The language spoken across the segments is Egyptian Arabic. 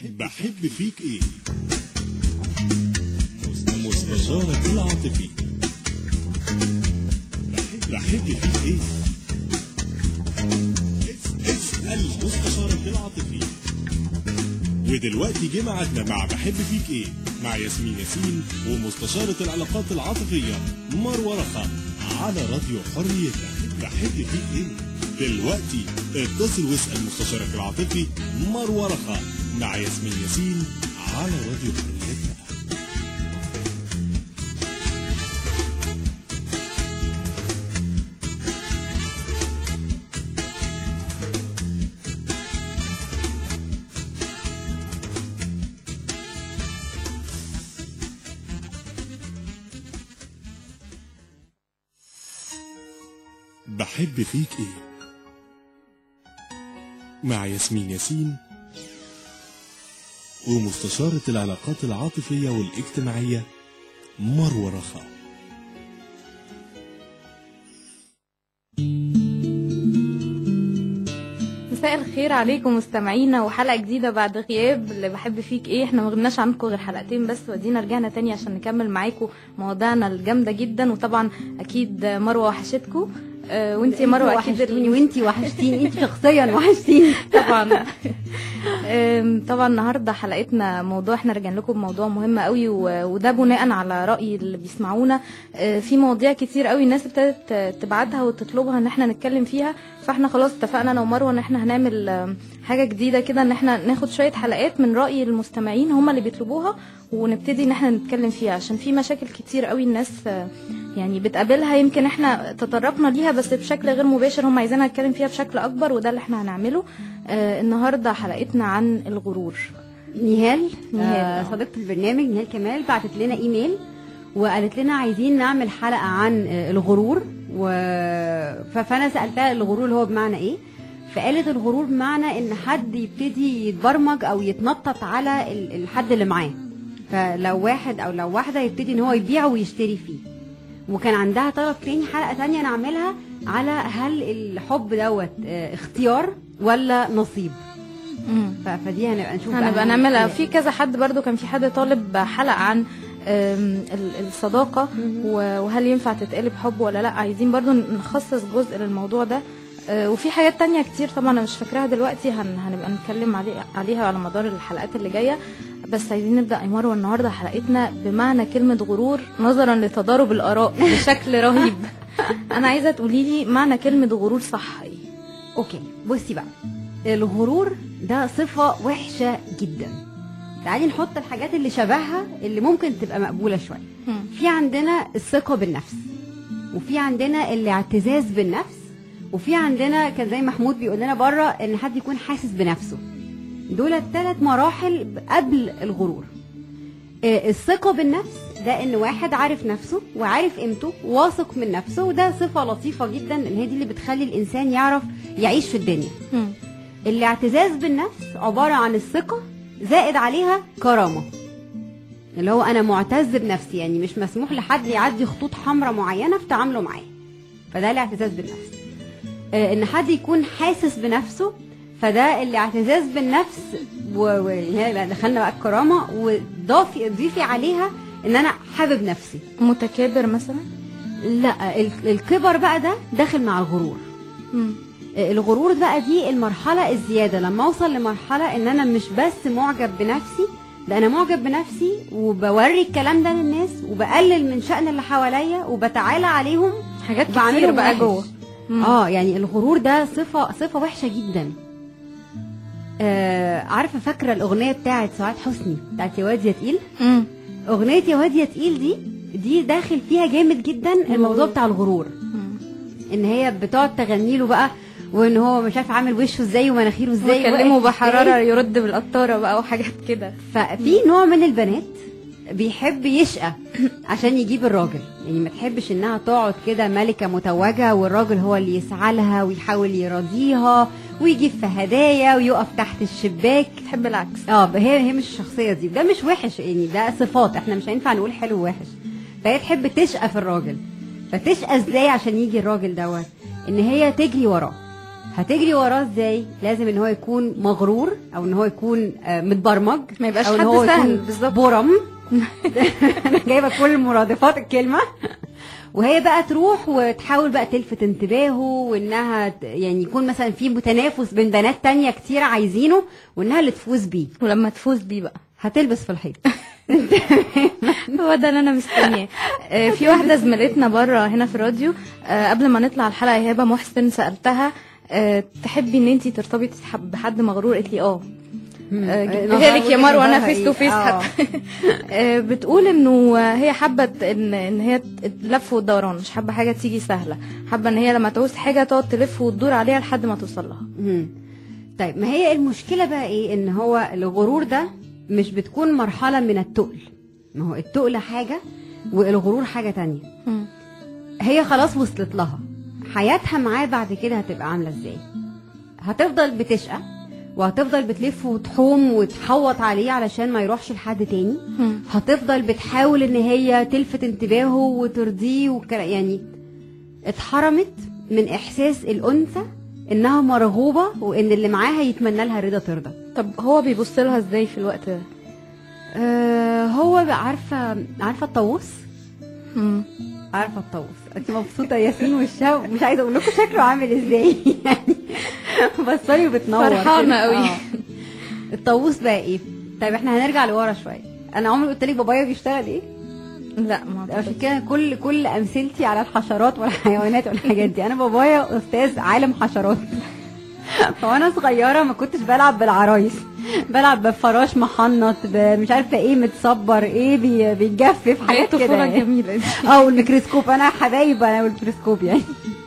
بحب فيك ايه مستشارك العاطفي بحب بحب فيك ايه اسأل مستشارك العاطفي ودلوقتي جه ميعادنا مع بحب فيك ايه مع ياسمين ياسين ومستشارة العلاقات العاطفية مروة رخا على راديو حريتك بحب فيك ايه دلوقتي اتصل واسأل مستشارك العاطفي مروة رخا مع ياسمين ياسين على راديو حريتك بحب فيك ايه مع ياسمين ياسين ومستشارة العلاقات العاطفية والاجتماعية مروة رخا مساء الخير عليكم مستمعينا وحلقه جديده بعد غياب اللي بحب فيك ايه احنا ما غناش عنكم غير حلقتين بس ودينا رجعنا تاني عشان نكمل معاكم مواضيعنا الجامده جدا وطبعا اكيد مروه وحشتكم آه وانتي مروه اكيد وحشتيني وانتي وحشتيني انت شخصيا وحشتيني طبعا آم، طبعا النهارده حلقتنا موضوع احنا راجعين لكم بموضوع مهم قوي و- وده بناء على راي اللي بيسمعونا آه، في مواضيع كتير قوي الناس ابتدت آه، تبعتها وتطلبها ان احنا نتكلم فيها فاحنا خلاص اتفقنا انا ومروه ان احنا هنعمل آم، حاجه جديده كده ان احنا ناخد شويه حلقات من راي المستمعين هم اللي بيطلبوها ونبتدي ان احنا نتكلم فيها عشان في مشاكل كتير قوي الناس آه، يعني بتقابلها يمكن احنا تطرقنا ليها بس بشكل غير مباشر هم عايزينها نتكلم فيها بشكل اكبر وده اللي احنا هنعمله آه النهارده حلقتنا عن الغرور نهال نهال، آه آه. صديقة البرنامج نهال كمال بعتت لنا ايميل وقالت لنا عايزين نعمل حلقة عن آه، الغرور و... ف- فانا سألتها الغرور اللي هو بمعنى ايه فقالت الغرور بمعنى ان حد يبتدي يتبرمج او يتنطط على ال- الحد اللي معاه فلو واحد او لو واحدة يبتدي ان هو يبيع ويشتري فيه وكان عندها طلب تاني حلقة تانية نعملها على هل الحب دوت آه، اختيار ولا نصيب مم. ف- فدي هنبقى نشوف بقى هنبقى هن- نعملها في كذا حد برضو كان في حد طالب حلقه عن آم، ال- الصداقه و- وهل ينفع تتقلب حب ولا لا عايزين برضو نخصص جزء للموضوع ده آه، وفي حاجات تانية كتير طبعا انا مش فاكراها دلوقتي هن هنبقى نتكلم علي- عليها على مدار الحلقات اللي جايه بس عايزين نبدا يا مروه النهارده حلقتنا بمعنى كلمه غرور نظرا لتضارب الاراء بشكل رهيب انا عايزه تقولي لي معنى كلمه غرور صح ايه اوكي بصي بقى الغرور ده صفة وحشة جدا تعالي نحط الحاجات اللي شبهها اللي ممكن تبقى مقبولة شوية مم. في عندنا الثقة بالنفس وفي عندنا الاعتزاز بالنفس وفي عندنا كان زي محمود بيقول لنا بره ان حد يكون حاسس بنفسه دول الثلاث مراحل قبل الغرور آه، الثقة بالنفس ده ان واحد عارف نفسه وعارف قيمته واثق من نفسه وده صفة لطيفة جدا ان هي دي اللي بتخلي الانسان يعرف يعيش في الدنيا مم. الاعتزاز بالنفس عبارة عن الثقة زائد عليها كرامة اللي هو انا معتز بنفسي يعني مش مسموح لحد يعدي خطوط حمراء معينة في تعامله معايا فده الاعتزاز بالنفس آه، ان حد يكون حاسس بنفسه فده الاعتزاز بالنفس وهنا بقى دخلنا بقى الكرامة وضافي ضيفي عليها ان انا حابب نفسي متكابر مثلا لا ال- الكبر بقى ده داخل مع الغرور مم. الغرور بقى دي المرحلة الزيادة لما اوصل لمرحلة ان انا مش بس معجب بنفسي ده انا معجب بنفسي وبوري الكلام ده للناس وبقلل من شأن اللي حواليا وبتعالى عليهم حاجات وبعملهم كتير بقى وحش. جوه مم. اه يعني الغرور ده صفة صفة وحشة جدا آه عارفة فاكرة الأغنية بتاعت سعاد حسني بتاعت يا واد يا تقيل مم. أغنية يا واد يا تقيل دي دي داخل فيها جامد جدا الموضوع بتاع الغرور مم. ان هي بتقعد تغني له بقى وان هو مش عارف عامل وشه ازاي ومناخيره ازاي وكلمه واقف بحراره إزاي. يرد بالقطاره بقى وحاجات كده ففي نوع من البنات بيحب يشقى عشان يجيب الراجل يعني ما تحبش انها تقعد كده ملكه متوجه والراجل هو اللي يسعى لها ويحاول يراضيها ويجيب في هدايا ويقف تحت الشباك تحب العكس اه هي هي مش الشخصيه دي ده مش وحش يعني ده صفات احنا مش هينفع نقول حلو ووحش فهي تحب تشقى في الراجل فتشقى ازاي عشان يجي الراجل دوت ان هي تجري وراه هتجري وراه ازاي لازم ان هو يكون مغرور او ان هو يكون آه، متبرمج ما يبقاش او ان حد هو سهل، يكون بالظبط. برم انا جايبه كل مرادفات الكلمه وهي بقى تروح وتحاول بقى تلفت انتباهه وانها ت- يعني يكون مثلا في تنافس بين بنات تانية كتير عايزينه وانها اللي تفوز بيه ولما تفوز بيه بقى هتلبس في الحيط هو ده اللي انا مستنياه آه، في واحده زميلتنا بره هنا في الراديو آه، قبل ما نطلع الحلقه يا هبه محسن سالتها آه، تحبي ان انت ترتبطي تحب- بحد مغرور قالت لي اه آه، جبتها لك يا مروه انا فيس تو فيس آه. حتى آه، بتقول انه هي حابه ت- ان ان هي تلف والدوران مش حابه حاجه تيجي سهله حابه ان هي لما تعوز حاجه تقعد تلف وتدور عليها لحد ما توصل لها مم. طيب ما هي المشكله بقى ايه ان هو الغرور ده مش بتكون مرحله من التقل ما هو التقل حاجه والغرور حاجه تانية مم. هي خلاص وصلت لها حياتها معاه بعد كده هتبقى عامله ازاي هتفضل بتشقى وهتفضل بتلف وتحوم وتحوط عليه علشان ما يروحش لحد تاني مم. هتفضل بتحاول ان هي تلفت انتباهه وترضيه وكلا يعني اتحرمت من احساس الانثى انها مرغوبه وان اللي معاها يتمنى لها رضا ترضى طب هو بيبص لها ازاي في الوقت ده أه هو بقى عارفه عارفه الطاووس مم. عارفه الطاووس انت مبسوطه ياسين وشها مش عايزه اقول لكم شكله عامل ازاي يعني بصري وبتنور فرحانة كده. قوي. آه. الطاووس بقى ايه طيب احنا هنرجع لورا شويه انا عمري قلت لك بابايا بيشتغل ايه لا ما عشان أعتقدش. كده كل كل امثلتي على الحشرات والحيوانات والحاجات دي انا بابايا استاذ عالم حشرات فوانا صغيره ما كنتش بلعب بالعرايس بلعب بفراش محنط مش عارفه ايه متصبر ايه بي- بيتجفف حياة حاجات كده طفولة يعني. جميلة دي اه والميكروسكوب انا حبايب انا والميكروسكوب يعني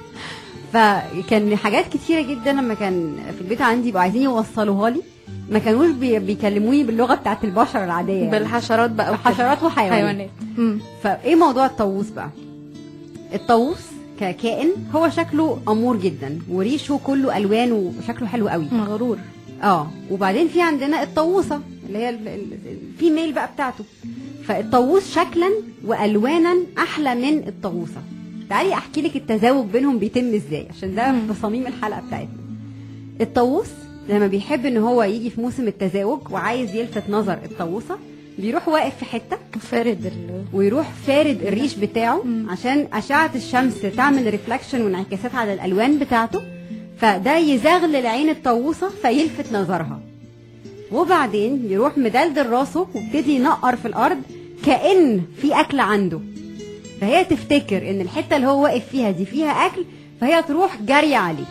فكان حاجات كتيره جدا لما كان في البيت عندي يبقوا عايزين يوصلوها لي ما كانوش بي- بيكلموني باللغه بتاعت البشر العاديه يعني. بالحشرات بقى وكده. حشرات وحيوانات حيوانات مم. فايه موضوع الطاووس بقى الطاووس ككائن هو شكله امور جدا وريشه كله الوان وشكله حلو قوي مغرور اه وبعدين في عندنا الطاووسه اللي هي ال- ال- الفيميل بقى بتاعته فالطاووس شكلا والوانا احلى من الطاووسه تعالي احكي لك التزاوج بينهم بيتم ازاي عشان ده مم. في صميم الحلقه بتاعتنا الطاووس لما بيحب ان هو يجي في موسم التزاوج وعايز يلفت نظر الطاووسه بيروح واقف في حته فارد ال... ويروح فارد الريش بتاعه مم. عشان اشعه الشمس تعمل ريفلكشن وانعكاسات على الالوان بتاعته فده يزغلل عين الطاووسه فيلفت نظرها وبعدين يروح مدلدل راسه ويبتدي ينقر في الارض كان في اكل عنده فهي تفتكر ان الحته اللي هو واقف فيها دي فيها اكل فهي تروح جاريه عليه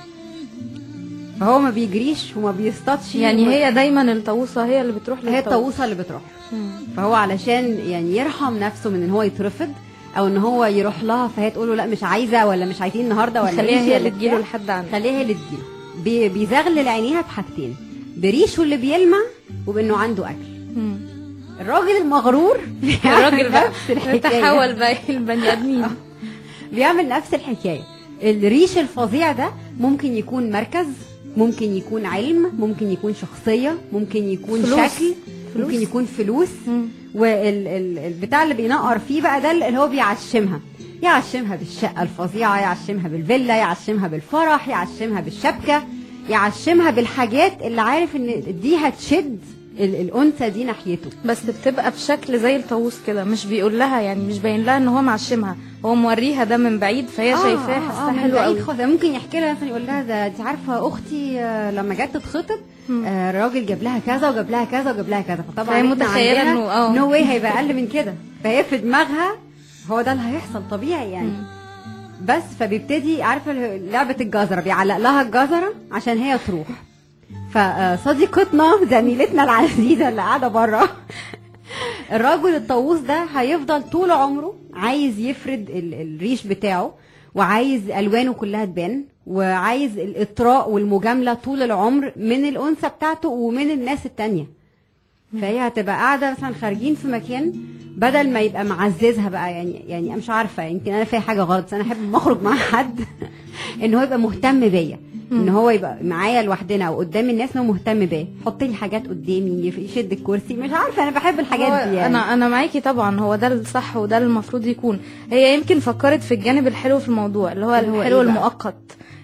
فهو ما بيجريش وما بيصطادش يعني وما- هي دايما الطاووسه هي اللي بتروح هي للطاووس. الطاووسه اللي بتروح مم. فهو علشان يعني يرحم نفسه من ان هو يترفض او ان هو يروح لها فهي تقول له لا مش عايزه ولا مش عايزين النهارده ولا خليها امشي هي ولا اللي تجيله بتاع. لحد عنده خليها هي اللي تجيله بي- بيزغلل عينيها بحاجتين بريشه اللي بيلمع وبانه عنده اكل مم. الراجل المغرور الراجل بقى نفس الحكايه تحول بقى البني ادمين بيعمل نفس الحكايه الريش الفظيع ده ممكن يكون مركز ممكن يكون علم ممكن يكون شخصيه ممكن يكون فلوس. شكل فلوس. ممكن يكون فلوس مم. والبتاع اللي بينقر فيه بقى ده اللي هو بيعشمها يعشمها بالشقه الفظيعه يعشمها بالفيلا يعشمها بالفرح يعشمها بالشبكه يعشمها بالحاجات اللي عارف ان دي هتشد ال- الانثى دي ناحيته بس بتبقى بشكل زي الطاووس كده مش بيقول لها يعني مش باين لها ان هو معشمها هو موريها ده من بعيد فهي شايفاه حاسه من حلو بعيد قوي خالص ممكن يحكي لها مثلا يقول لها ده انت عارفه اختي آه، لما جت تتخطب مم. آه، الراجل جاب لها كذا وجاب لها كذا وجاب لها كذا فطبعا فهي متخيلة إنه آه. نو واي هيبقى اقل من كده فهي في دماغها هو ده اللي هيحصل طبيعي يعني مم. بس فبيبتدي عارفه لعبه الجزره بيعلق لها الجزره عشان هي تروح فصديقتنا زميلتنا العزيزه اللي قاعده بره الراجل الطاووس ده هيفضل طول عمره عايز يفرد ال- الريش بتاعه وعايز الوانه كلها تبان وعايز الاطراء والمجامله طول العمر من الانثى بتاعته ومن الناس التانية فهي هتبقى قاعده مثلا خارجين في مكان بدل ما يبقى معززها بقى يعني يعني أنا مش عارفه يمكن انا فيها حاجه غلط بس انا احب لما اخرج مع حد ان هو يبقى مهتم بيا ان هو يبقى معايا لوحدنا او قدام الناس ان هو مهتم بيا يحط لي حاجات قدامي يف- يشد الكرسي مش عارفه انا بحب الحاجات هو دي يعني. انا انا معاكي طبعا هو ده الصح وده اللي المفروض يكون هي يمكن فكرت في الجانب الحلو في الموضوع اللي هو اللي هو الحلو إيه بقى؟ المؤقت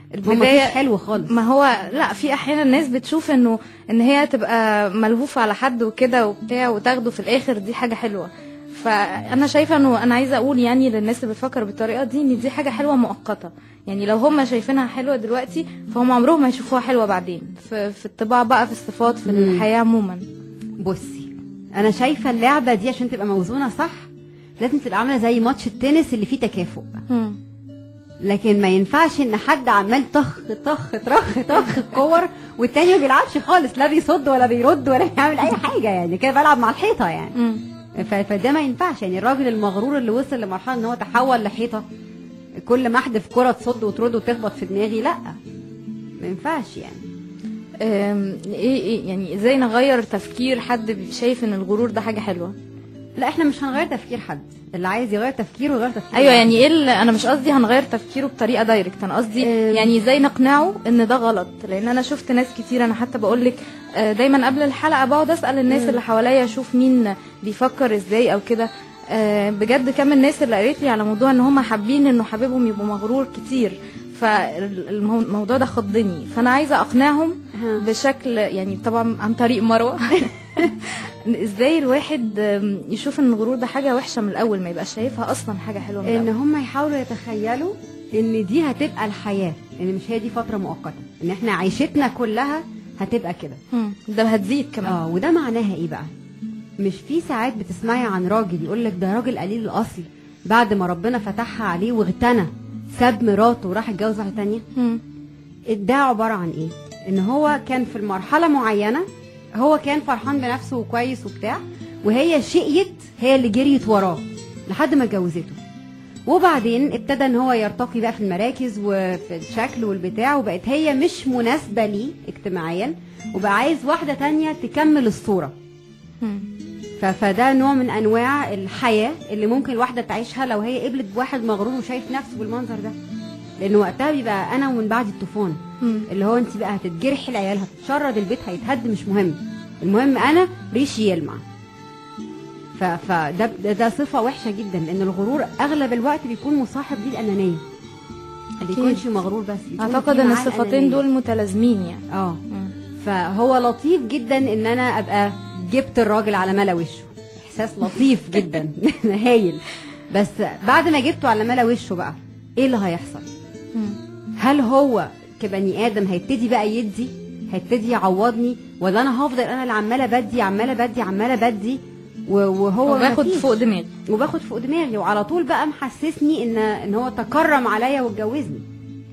هو مفيش البدايه حلو خالص ما هو لا في احيانا الناس بتشوف انه ان هي تبقى ملهوفه على حد وكده وبتاع وتاخده في الاخر دي حاجه حلوه فانا شايفه انه انا عايزه اقول يعني للناس اللي بتفكر بالطريقه دي ان دي حاجه حلوه مؤقته يعني لو هم شايفينها حلوه دلوقتي فهم عمرهم ما يشوفوها حلوه بعدين في, في الطباع بقى في الصفات في مم. الحياه عموما بصي انا شايفه اللعبه دي عشان تبقى موزونه صح لازم تبقى عامله زي ماتش التنس اللي فيه تكافؤ مم. لكن ما ينفعش ان حد عمال طخ طخ طخ طخ الكور والتاني ما بيلعبش خالص لا بيصد ولا بيرد ولا بيعمل اي حاجه يعني كده بلعب مع الحيطه يعني مم. ف- فده ما ينفعش يعني الراجل المغرور اللي وصل لمرحله ان هو تحول لحيطه كل ما احدف كره تصد وترد وتخبط في دماغي لا ما ينفعش يعني أم، ايه ايه يعني ازاي نغير تفكير حد بي- شايف ان الغرور ده حاجه حلوه لا احنا مش هنغير تفكير حد اللي عايز يغير تفكيره يغير تفكيره ايوه يعني ايه اللي- انا مش قصدي هنغير تفكيره بطريقه دايركت انا قصدي أم. يعني ازاي نقنعه ان ده غلط لان انا شفت ناس كتير انا حتى بقول لك دايما قبل الحلقه بقعد اسال الناس اللي حواليا اشوف مين بيفكر ازاي او كده آه، بجد كم الناس اللي قالت لي على موضوع ان هم حابين انه حبيبهم يبقوا مغرور كتير فالموضوع ده خضني فانا عايزه اقنعهم ها. بشكل يعني طبعا عن طريق مروه ازاي الواحد آم، يشوف ان الغرور ده حاجه وحشه من الاول ما يبقاش شايفها اصلا حاجه حلوه من ان الاول هم يحاولوا يتخيلوا ان دي هتبقى الحياه ان مش هي دي فتره مؤقته ان احنا عيشتنا كلها هتبقى كده مم، ده هتزيد كمان اه وده معناها ايه بقى مش في ساعات بتسمعي عن راجل يقول لك ده راجل قليل الاصل بعد ما ربنا فتحها عليه واغتنى ساب مراته وراح اتجوز واحده تانية مم. ده عباره عن ايه ان هو كان في المرحله معينه هو كان فرحان بنفسه وكويس وبتاع وهي شقيت هي اللي جريت وراه لحد ما اتجوزته وبعدين ابتدى ان هو يرتقي بقى في المراكز وفي الشكل والبتاع وبقت هي مش مناسبه ليه اجتماعيا وبقى عايز واحده تانية تكمل الصوره مم. ف- فده نوع من انواع الحياه اللي ممكن الواحده تعيشها لو هي قبلت بواحد مغرور وشايف نفسه بالمنظر ده لان وقتها بيبقى انا ومن بعد الطوفان مم. اللي هو انت بقى هتتجرحي العيال هتتشرد البيت هيتهد مش مهم المهم انا ريشي يلمع ف- فده ده, ده صفه وحشه جدا لان الغرور اغلب الوقت بيكون مصاحب ليه الانانيه ما أكيد. بيكونش مغرور بس بيكون اعتقد في ان معاه الصفتين الأنانية. دول متلازمين يعني اه مم. فهو لطيف جدا ان انا ابقى جبت الراجل على ملا وشه احساس لطيف جدا هايل بس بعد ما جبته على ملا وشه بقى ايه اللي هيحصل مم. هل هو كبني ادم هيبتدي بقى يدي هيبتدي يعوضني ولا انا هفضل انا اللي عماله بدي عماله بدي عماله بدي و- وهو وباخد مفيش. فوق دماغي وباخد فوق دماغي وعلى طول بقى محسسني ان ان هو تكرم عليا واتجوزني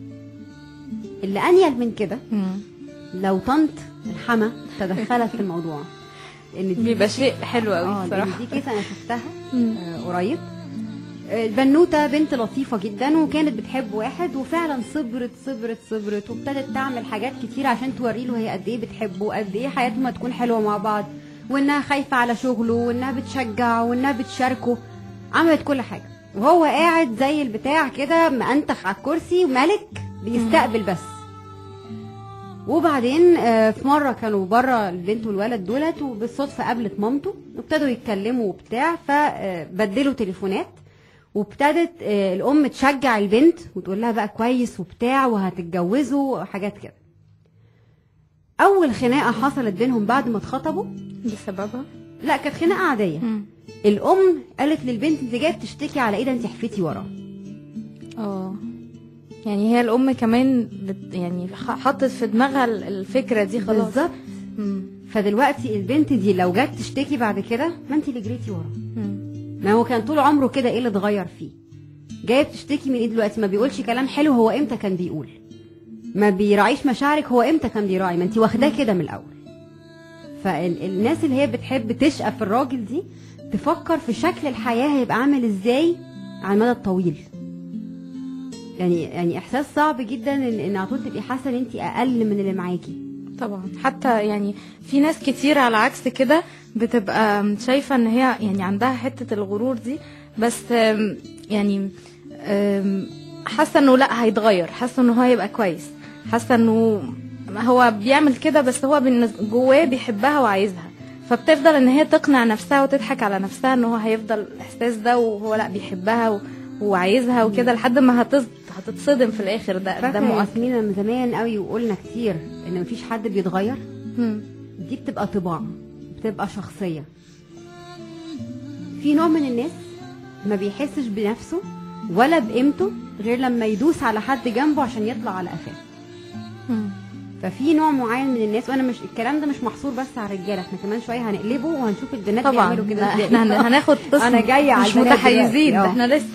اللي انيل من كده مم. لو طنط الحما تدخلت في الموضوع ان دي بيبقى شيء حلو اه قوي لأن بصراحه دي كيس انا شفتها مم. آه، قريب آه، بنوته بنت لطيفه جدا وكانت بتحب واحد وفعلا صبرت صبرت صبرت وابتدت تعمل حاجات كتير عشان توري له هي قد ايه بتحبه وقد ايه حياتهم هتكون حلوه مع بعض وانها خايفه على شغله وانها بتشجعه وانها بتشاركه عملت كل حاجه وهو قاعد زي البتاع كده مأنتخ على الكرسي ملك بيستقبل بس وبعدين آه، في مره كانوا بره البنت والولد دولت وبالصدفه قابلت مامته وابتدوا يتكلموا وبتاع فبدلوا تليفونات وابتدت آه، الام تشجع البنت وتقول لها بقى كويس وبتاع وهتتجوزوا وحاجات كده اول خناقه حصلت بينهم بعد ما اتخطبوا بسببها لا كانت خناقه عاديه مم. الام قالت للبنت انت جايه بتشتكي على ايه ده انت حفيتي وراه اه يعني هي الام كمان بت يعني ح- حطت في دماغها ال- الفكره دي خلاص بالظبط مم. فدلوقتي البنت دي لو جت تشتكي بعد كده ما انت اللي جريتي وراه مم. ما هو كان طول عمره كده ايه اللي اتغير فيه جايه بتشتكي من ايه دلوقتي ما بيقولش كلام حلو هو امتى كان بيقول ما بيراعيش مشاعرك هو امتى كان بيراعي ما انت واخداه كده من الاول فالناس اللي هي بتحب تشقى في الراجل دي تفكر في شكل الحياه هيبقى عامل ازاي على المدى الطويل يعني يعني احساس صعب جدا ان ان على طول تبقي حاسه ان انت اقل من اللي معاكي طبعا حتى يعني في ناس كتير على عكس كده بتبقى شايفه ان هي يعني عندها حته الغرور دي بس آم، يعني آم، حاسه انه لا هيتغير حاسه انه هو هيبقى كويس حاسه انه هو بيعمل كده بس هو بالنس- جواه بيحبها وعايزها فبتفضل ان هي تقنع نفسها وتضحك على نفسها ان هو هيفضل الاحساس ده وهو لا بيحبها و- وعايزها وكده لحد ما هتص... هتتصدم في الاخر ده ده فاكره مؤثر ياسمين من زمان قوي وقلنا كتير ان مفيش حد بيتغير مم. دي بتبقى طباع بتبقى شخصيه في نوع من الناس ما بيحسش بنفسه ولا بقيمته غير لما يدوس على حد جنبه عشان يطلع على قفاه مم. ففي نوع معين من الناس وانا مش الكلام ده مش محصور بس على الرجاله احنا كمان شويه هنقلبه وهنشوف البنات طبعا بيعملوا كده لا، ازاي. احنا هن- هناخد قسم أنا جاية على مش البنات متحيزين دلوقتي، ده اه. احنا لسه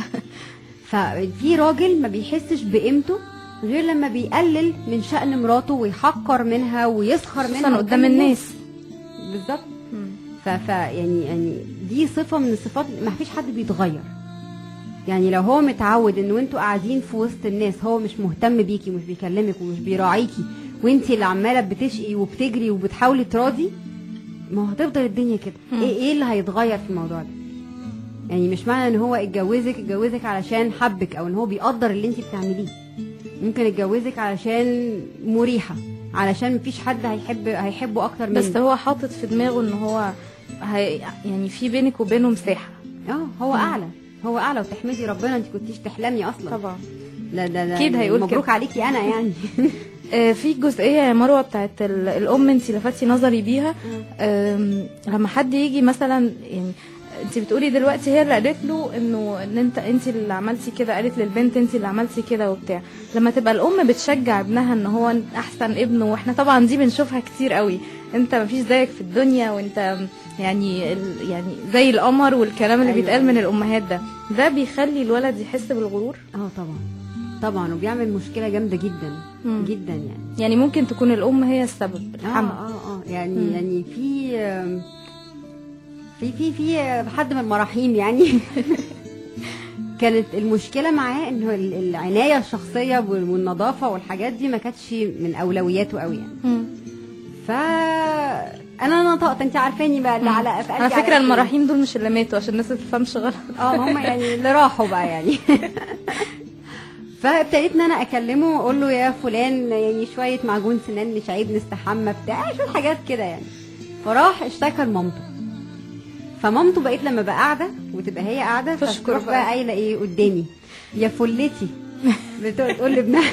ففي راجل ما بيحسش بقيمته غير لما بيقلل من شأن مراته ويحقر منها ويسخر منها خصوصا قدام الناس بالظبط ف ف يعني يعني دي صفه من الصفات ما فيش حد بيتغير يعني لو هو متعود ان وانتوا قاعدين في وسط الناس هو مش مهتم بيكي ومش بيكلمك ومش بيراعيكي وانتي اللي عماله بتشقي وبتجري وبتحاولي تراضي ما هو هتفضل الدنيا كده مم. ايه ايه اللي هيتغير في الموضوع ده يعني مش معنى ان هو اتجوزك اتجوزك علشان حبك او ان هو بيقدر اللي انت بتعمليه ممكن اتجوزك علشان مريحه علشان مفيش حد هيحب هيحبه اكتر منك بس هو حاطط في دماغه ان هو هي يعني في بينك وبينه مساحه اه هو اعلى هو اعلى وتحمدي ربنا انت كنتيش تحلمي اصلا طبعا لا ده ده أكيد هيقول مبروك كده. عليكي انا يعني آه، في جزئيه يا مروه بتاعت ال- الام انت لفتي نظري بيها آم، لما حد يجي مثلا يعني انت بتقولي دلوقتي هي اللي قالت له انه ان انت انت اللي عملتي كده قالت للبنت انت اللي عملتي كده وبتاع لما تبقى الام بتشجع ابنها ان هو احسن ابنه واحنا طبعا دي بنشوفها كتير قوي انت مفيش زيك في الدنيا وانت يعني ال- يعني زي القمر والكلام اللي أيوة. بيتقال من الامهات ده ده بيخلي الولد يحس بالغرور اه طبعا طبعا وبيعمل مشكله جامده جدا مم. جدا يعني يعني ممكن تكون الام هي السبب اه الحمل اه اه يعني مم. يعني في آم، في في في حد من المراحيم يعني كانت المشكله معاه انه ال- العنايه الشخصيه وال- والنظافه والحاجات دي ما كانتش من اولوياته قوي يعني مم. ف انا نطقت انت عارفاني بقى اللي على في على قلبي فكره على المراحيم دول مش اللي ماتوا عشان الناس ما تفهمش غلط اه هم يعني اللي راحوا بقى يعني فابتديت ان انا اكلمه واقول له يا فلان يعني شويه معجون سنان مش عيب نستحمى بتاع شويه حاجات كده يعني فراح اشتكى لمامته فمامته بقيت لما بقى قاعده وتبقى هي قاعده تشكر فتروح بقى. بقى قايله ايه قدامي يا فلتي بتقول لابنها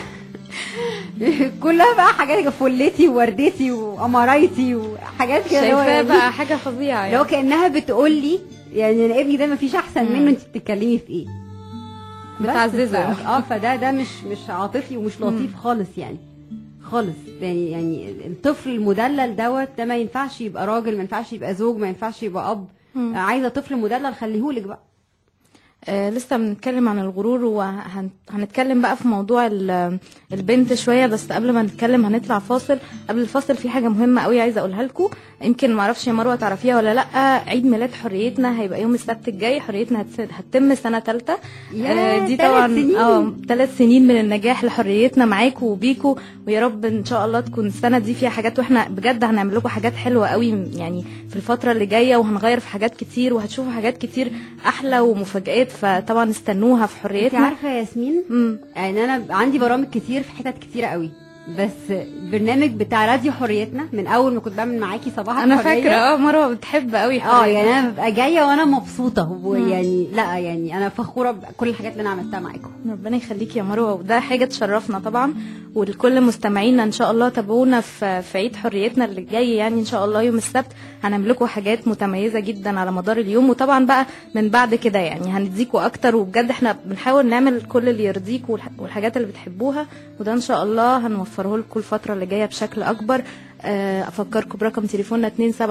كلها بقى حاجات فلتي ووردتي وقمرايتي وحاجات كده اللي هو شايفاه يعني- بقى حاجه فظيعه لو يعني كانها بتقول لي يعني انا ابني ده مفيش احسن مم. منه انت بتتكلمي في ايه بس بتعززه. ف- اه فده ده مش مش عاطفي ومش لطيف خالص يعني خالص يعني يعني الطفل المدلل دوت ده ما ينفعش يبقى راجل ما ينفعش يبقى زوج ما ينفعش يبقى اب مم. عايزه طفل مدلل خليهولك بقى آه لسه بنتكلم عن الغرور وهنتكلم بقى في موضوع ال- البنت شويه بس قبل ما نتكلم هنطلع فاصل قبل الفاصل في حاجه مهمه قوي عايزه اقولها لكم يمكن ما اعرفش يا مروه تعرفيها ولا لا عيد ميلاد حريتنا هيبقى يوم السبت الجاي حريتنا هتس- هتتم سنه ثالثه يا دي تلات طبعا سنين. اه ثلاث سنين من النجاح لحريتنا معاكم وبيكوا ويا رب ان شاء الله تكون السنه دي فيها حاجات واحنا بجد هنعمل لكم حاجات حلوه قوي يعني في الفتره اللي جايه وهنغير في حاجات كتير وهتشوفوا حاجات كتير احلى ومفاجآت فطبعا استنوها في انت حريتنا عارفه يا ياسمين امم يعني انا عندي برامج كتير في حتت كتيره قوي بس برنامج بتاع راديو حريتنا من اول ما كنت بعمل معاكي صباح انا الحرية. فاكره اه مروه بتحب قوي اه يعني انا ببقى جايه وانا مبسوطه ويعني لا يعني انا فخوره بكل الحاجات اللي انا عملتها معاكم ربنا يخليكي يا مروه وده حاجه تشرفنا طبعا ولكل مستمعينا ان شاء الله تابعونا في في عيد حريتنا اللي جاي يعني ان شاء الله يوم السبت هنعمل لكم حاجات متميزه جدا على مدار اليوم وطبعا بقى من بعد كده يعني هنديكوا اكتر وبجد احنا بنحاول نعمل كل اللي يرضيكوا والح- والحاجات اللي بتحبوها وده ان شاء الله هنوفره لكم الفتره اللي جايه بشكل اكبر آه، افكركم برقم تليفوننا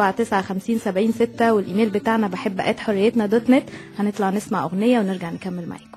279 6 والايميل بتاعنا بحب ات حريتنا دوت نت هنطلع نسمع اغنيه ونرجع نكمل معاكم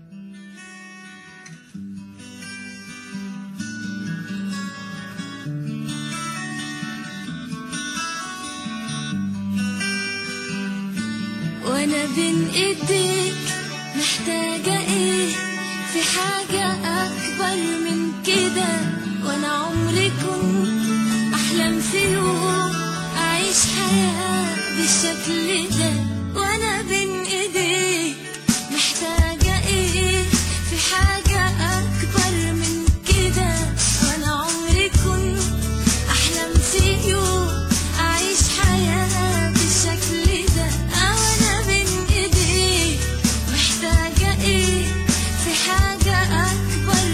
وانا بين ايديك محتاجة ايه في حاجة اكبر من كده وانا عمري كنت احلم في يوم اعيش حياة بالشكل ده وانا بين ايديك محتاجة ايه في حاجة اكبر من كده وانا عمري كنت احلم في يوم اعيش حياة بالشكل ده انا بين ايديك محتاجة ايه في حاجة اكبر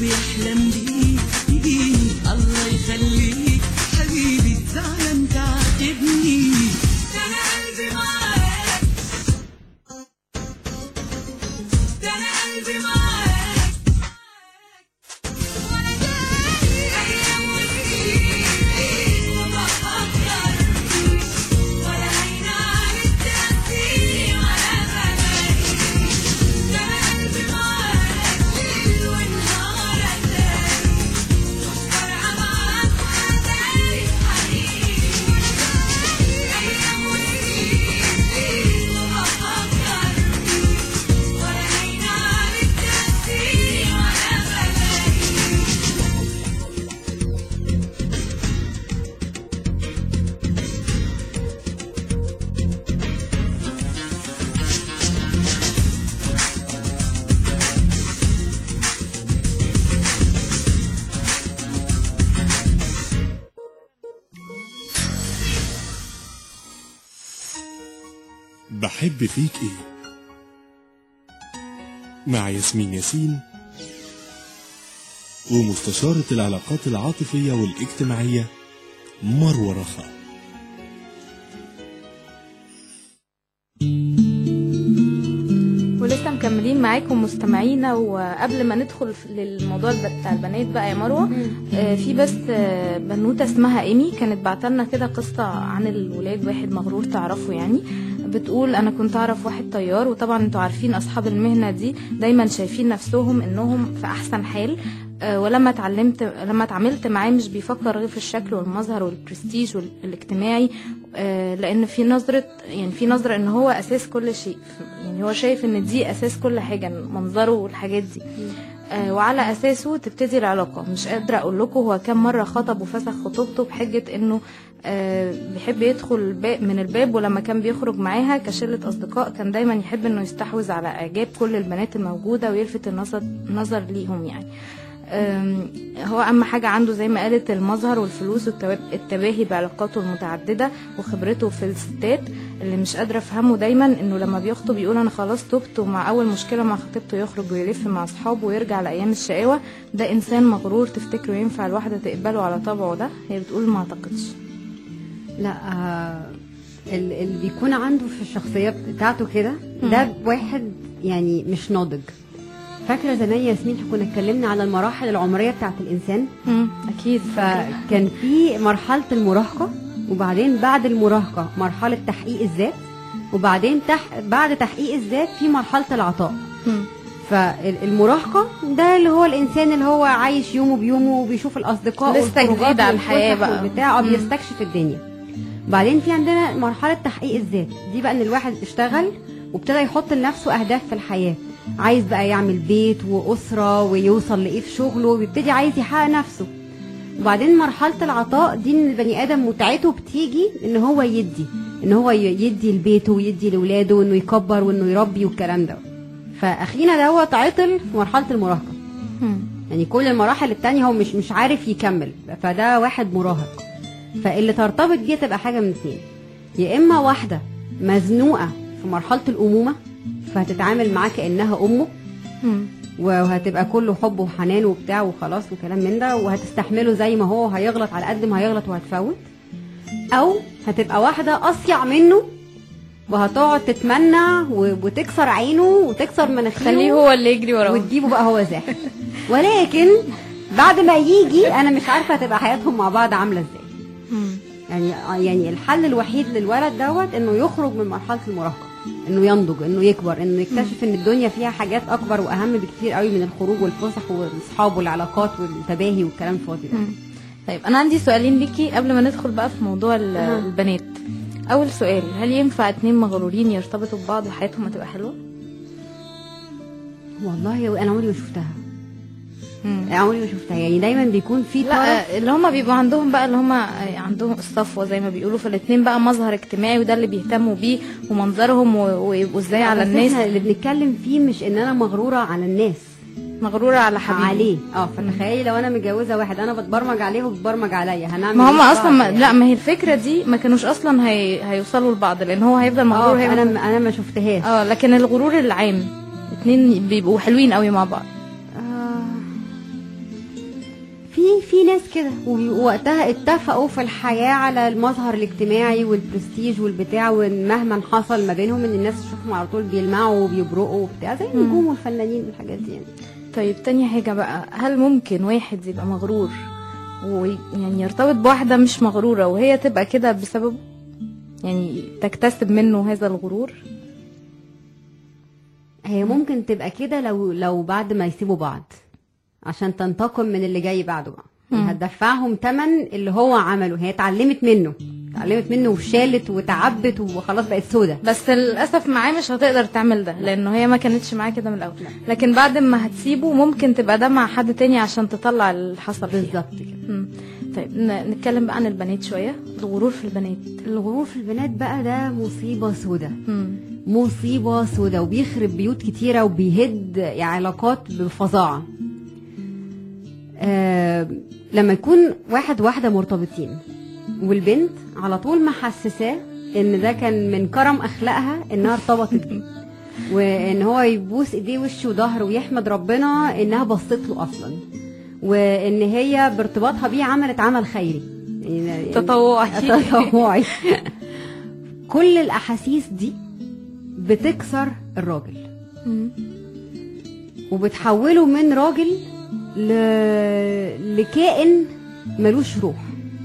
بيحلم بيك يجيني الله يخليك حبيبي زعلان تعاتبني ده انا قلبي معاك ده انا قلبي معاك وانا جاي ايام وسنين وبفكر فيك ولا هين عليك تأثيري ولا بلاقي ده انا قلبي معاك ليل ونهار اتاري مش فارقة معاك ولا داري حقيقي ايام وسنين وبفكر فيك ولا هين عليك تأثيري ولا بلاقي بحب فيك ايه مع ياسمين ياسين ومستشارة العلاقات العاطفية والاجتماعية مروة رخا ولسه مكملين معاكم مستمعينا وقبل ما ندخل في- للموضوع الب- بتاع البنات بقى يا مروه آه، في بس آه، بنوته اسمها ايمي كانت بعتلنا كده قصه عن الولاد واحد مغرور تعرفه يعني بتقول انا كنت اعرف واحد طيار وطبعا انتوا عارفين اصحاب المهنه دي دايما شايفين نفسهم انهم في احسن حال آه، ولما اتعلمت لما اتعاملت معاه مش بيفكر غير في الشكل والمظهر والبرستيج والاجتماعي آه، لان في نظره يعني في نظره ان هو اساس كل شيء يعني هو شايف ان دي اساس كل حاجه منظره والحاجات دي آه، وعلى اساسه تبتدي العلاقه مش قادره اقول لكم هو كام مره خطب وفسخ خطوبته بحجه انه آه، بيحب يدخل الباب من الباب ولما كان بيخرج معاها كشله اصدقاء كان دايما يحب انه يستحوذ على اعجاب كل البنات الموجوده ويلفت النظر نظر ليهم يعني أم، هو اهم حاجه عنده زي ما قالت المظهر والفلوس والتباهي بعلاقاته المتعدده وخبرته في الستات اللي مش قادره افهمه دايما انه لما بيخطب يقول انا خلاص تبت ومع اول مشكله مع خطيبته يخرج ويلف مع اصحابه ويرجع لايام الشقاوه ده انسان مغرور تفتكروا ينفع الواحده تقبله على طبعه ده هي بتقول ما اعتقدش لا آه، ال- اللي بيكون عنده في الشخصيه بتاعته كده ده واحد يعني مش ناضج فاكره زمان يا ياسمين كنا اتكلمنا على المراحل العمريه بتاعت الانسان مم، اكيد فكان في مرحله المراهقه وبعدين بعد المراهقه مرحله تحقيق الذات وبعدين تح... بعد تحقيق الذات في مرحله العطاء مم. فالمراهقه ده اللي هو الانسان اللي هو عايش يومه بيومه وبيشوف الاصدقاء لسه والخروجات جديد على الحياة والفسح بقى. والبتاع اه مم. بيستكشف الدنيا بعدين في عندنا مرحله تحقيق الذات دي بقى ان الواحد اشتغل وابتدى يحط لنفسه اهداف في الحياه عايز بقى يعمل بيت واسره ويوصل لايه في شغله ويبتدي عايز يحقق نفسه وبعدين مرحله العطاء دي ان البني ادم متعته بتيجي ان هو يدي ان هو ي- يدي لبيته ويدي لاولاده وانه يكبر وانه يربي والكلام ده فاخينا دوت عطل في مرحله المراهقه مم. يعني كل المراحل التانية هو مش مش عارف يكمل فده واحد مراهق فاللي ترتبط بيه تبقى حاجة من اتنين يا إما واحدة مزنوقة في مرحلة الأمومة فهتتعامل معاه كأنها أمه مم. وهتبقى كله حب وحنان وبتاع وخلاص وكلام من ده وهتستحمله زي ما هو وهيغلط على قد ما هيغلط وهتفوت او هتبقى واحده اصيع منه وهتقعد تتمنى و- وتكسر عينه وتكسر مناخيره خليه هو اللي يجري وراه وتجيبه بقى هو زاحف ولكن بعد ما يجي انا مش عارفه هتبقى حياتهم مع بعض عامله ازاي مم. يعني يعني الحل الوحيد للولد دوت انه يخرج من مرحله المراهقه انه ينضج انه يكبر انه يكتشف ان الدنيا فيها حاجات اكبر واهم بكتير قوي من الخروج والفسح والاصحاب والعلاقات والتباهي والكلام الفاضي ده مم. طيب انا عندي سؤالين ليكي قبل ما ندخل بقى في موضوع ال- أها. البنات اول سؤال هل ينفع اتنين مغرورين يرتبطوا ببعض وحياتهم هتبقى حلوه والله انا عمري ما شفتها مم. انا عمري ما شفتها يعني دايما بيكون في طرف لا اللي هم بيبقوا عندهم بقى اللي هم عندهم الصفوه زي ما بيقولوا فالاتنين بقى مظهر اجتماعي وده اللي بيهتموا بيه ومنظرهم و- ويبقوا ازاي على بس الناس احنا اللي بنتكلم فيه مش ان انا مغروره على الناس مغروره على حبيبي عليه اه فتخيلي لو انا متجوزه واحد انا بتبرمج عليه وبتبرمج عليا هنعمل ما هم إيه في اصلا بعض ما يعني؟ لا ما هي الفكره دي ما كانوش اصلا هي... هيوصلوا لبعض لان هو هيفضل مغرور اه هيفضل انا انا ما شفتهاش اه لكن الغرور العام اتنين بيبقوا حلوين قوي مع بعض آه ناس كده وبي- ووقتها اتفقوا في الحياه على المظهر الاجتماعي والبرستيج والبتاع وان مهما حصل ما بينهم ان الناس تشوفهم على طول بيلمعوا وبيبرقوا وبتاع زي النجوم والفنانين والحاجات دي يعني طيب تاني حاجة بقى هل ممكن واحد يبقى مغرور ويعني يرتبط بواحدة مش مغرورة وهي تبقى كده بسببه يعني تكتسب منه هذا الغرور هي ممكن تبقى كده لو لو بعد ما يسيبوا بعض عشان تنتقم من اللي جاي بعده بقى يعني هتدفعهم تمن اللي هو عمله هي اتعلمت منه اتعلمت منه وشالت وتعبت وخلاص بقت سودة بس للأسف معاه مش هتقدر تعمل ده لأنه هي ما كانتش معاه كده من الأول لكن بعد ما هتسيبه ممكن تبقى ده مع حد تاني عشان تطلع اللي حصل فيها بالظبط كده مم. طيب ن- نتكلم بقى عن البنات شوية الغرور في البنات الغرور في البنات بقى ده مصيبة سودة مم. مصيبة سودة وبيخرب بيوت كتيرة وبيهد علاقات بفظاعة آه لما يكون واحد واحدة مرتبطين والبنت على طول محسساه ان ده كان من كرم اخلاقها انها ارتبطت بيه وان هو يبوس ايديه وشه وظهره ويحمد ربنا انها بصت له اصلا وان هي بارتباطها بيه عملت عمل خيري يعني- تطوعي. تطوعي كل الاحاسيس دي بتكسر الراجل مم. وبتحوله من راجل ل... لكائن ملوش روح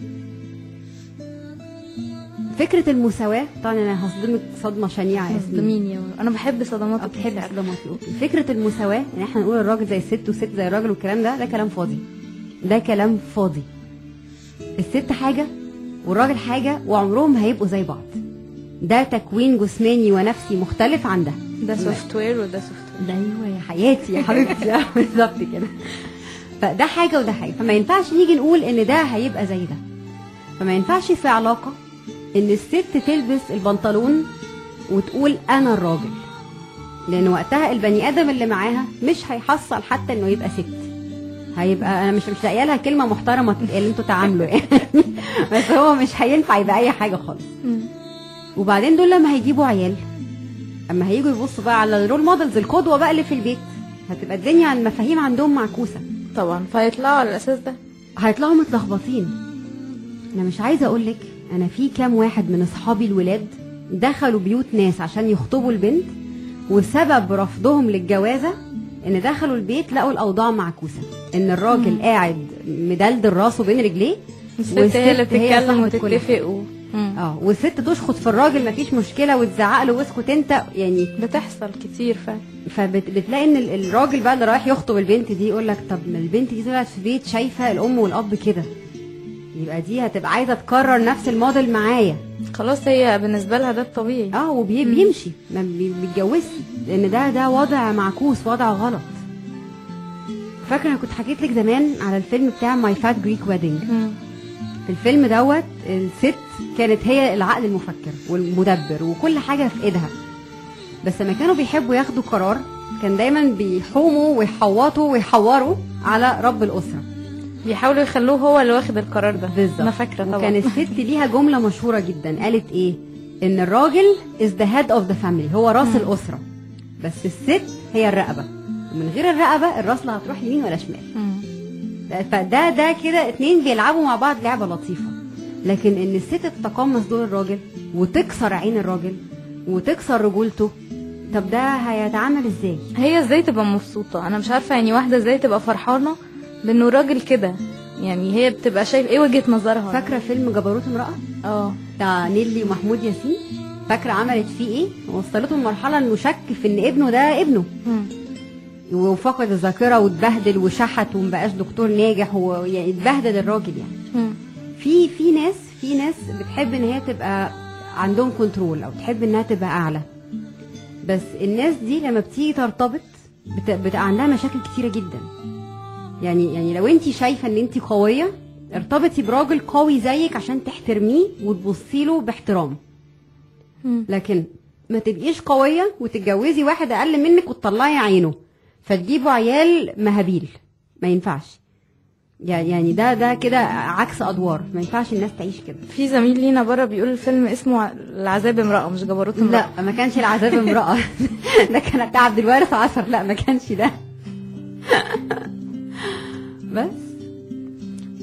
فكرة المساواة طبعا انا هصدمك صدمة شنيعة يا ياسمين صدميني يا انا بحب صدمات بتحب الصدمات اوكي فكرة المساواة ان احنا نقول الراجل زي الست والست زي الراجل والكلام ده ده كلام فاضي ده كلام فاضي الست حاجة والراجل حاجة وعمرهم ما هيبقوا زي بعض ده تكوين جسماني ونفسي مختلف عن ده ده سوفت وير وده سوفت وير ده ايوه يا حياتي يا حبيبتي آه، بالظبط كده فده حاجه وده حاجه فما ينفعش نيجي نقول ان ده هيبقى زي ده فما ينفعش في علاقه ان الست تلبس البنطلون وتقول انا الراجل لان وقتها البني ادم اللي معاها مش هيحصل حتى انه يبقى ست هيبقى انا مش مش لاقيه لها كلمه محترمه تتقال انتوا تعاملوا يعني بس هو مش هينفع يبقى اي حاجه خالص وبعدين دول لما هيجيبوا عيال اما هيجوا يبصوا بقى على الرول مودلز القدوه بقى اللي في البيت هتبقى الدنيا المفاهيم عندهم معكوسه طبعا فيطلعوا على الاساس ده هيطلعوا متلخبطين انا مش عايزه اقول لك انا في كام واحد من اصحابي الولاد دخلوا بيوت ناس عشان يخطبوا البنت وسبب رفضهم للجوازه ان دخلوا البيت لقوا الاوضاع معكوسه ان الراجل قاعد مدلدل راسه بين رجليه الست هي اللي بتتكلم صاحبة كل حاجة. وتتفق و... مم. اه والست تشخط في الراجل مفيش مشكله وتزعق له واسكت انت يعني بتحصل كتير فعلا فبتلاقي ان ال- الراجل بقى اللي رايح يخطب البنت دي يقول لك طب ما البنت دي طلعت في بيت شايفه الام والاب كده يبقى دي هتبقى عايزه تكرر نفس الموديل معايا خلاص هي بالنسبه لها ده الطبيعي اه وبيمشي ما بي- بيتجوزش لان ده ده وضع معكوس وضع غلط فاكره انا كنت حكيت لك زمان على الفيلم بتاع ماي فات جريك ويدنج مم. في الفيلم دوت الست كانت هي العقل المفكر والمدبر وكل حاجه في ايدها بس لما كانوا بيحبوا ياخدوا قرار كان دايما بيحوموا ويحوطوا ويحوروا على رب الاسره بيحاولوا يخلوه هو اللي واخد القرار ده بالظبط انا فاكره طبعا وكان الست ليها جمله مشهوره جدا قالت ايه ان الراجل is the head of the family هو راس الاسره بس الست هي الرقبه ومن غير الرقبه الراس لا هتروح يمين ولا شمال مم. فده ده كده اتنين بيلعبوا مع بعض لعبه لطيفه لكن ان الست تتقمص دور الراجل وتكسر عين الراجل وتكسر رجولته طب ده هيتعامل ازاي هي ازاي تبقى مبسوطه انا مش عارفه يعني واحده ازاي تبقى فرحانه بانه راجل كده يعني هي بتبقى شايف ايه وجهه نظرها فاكره فيلم جبروت امراه اه بتاع نيلي ومحمود ياسين فاكره عملت فيه ايه وصلته لمرحله انه شك في ان ابنه ده ابنه مم. وفقد الذاكره واتبهدل وشحت ومبقاش دكتور ناجح ويعني اتبهدل الراجل يعني مم. في في ناس في ناس بتحب ان هي تبقى عندهم كنترول او تحب انها تبقى اعلى بس الناس دي لما بتيجي ترتبط بت- بتبقى عندها مشاكل كتيره جدا يعني يعني لو انت شايفه ان انت قويه ارتبطي براجل قوي زيك عشان تحترميه وتبصي له باحترام مم. لكن ما تبقيش قويه وتتجوزي واحد اقل منك وتطلعي عينه فتجيبوا عيال مهابيل ما ينفعش يعني يعني ده ده كده عكس ادوار ما ينفعش الناس تعيش كده في زميل لينا بره بيقول الفيلم اسمه العذاب امراه مش جبروت امراه لا ما كانش العذاب امراه ده كان بتاع عبد الوارث عصر لا ما كانش ده بس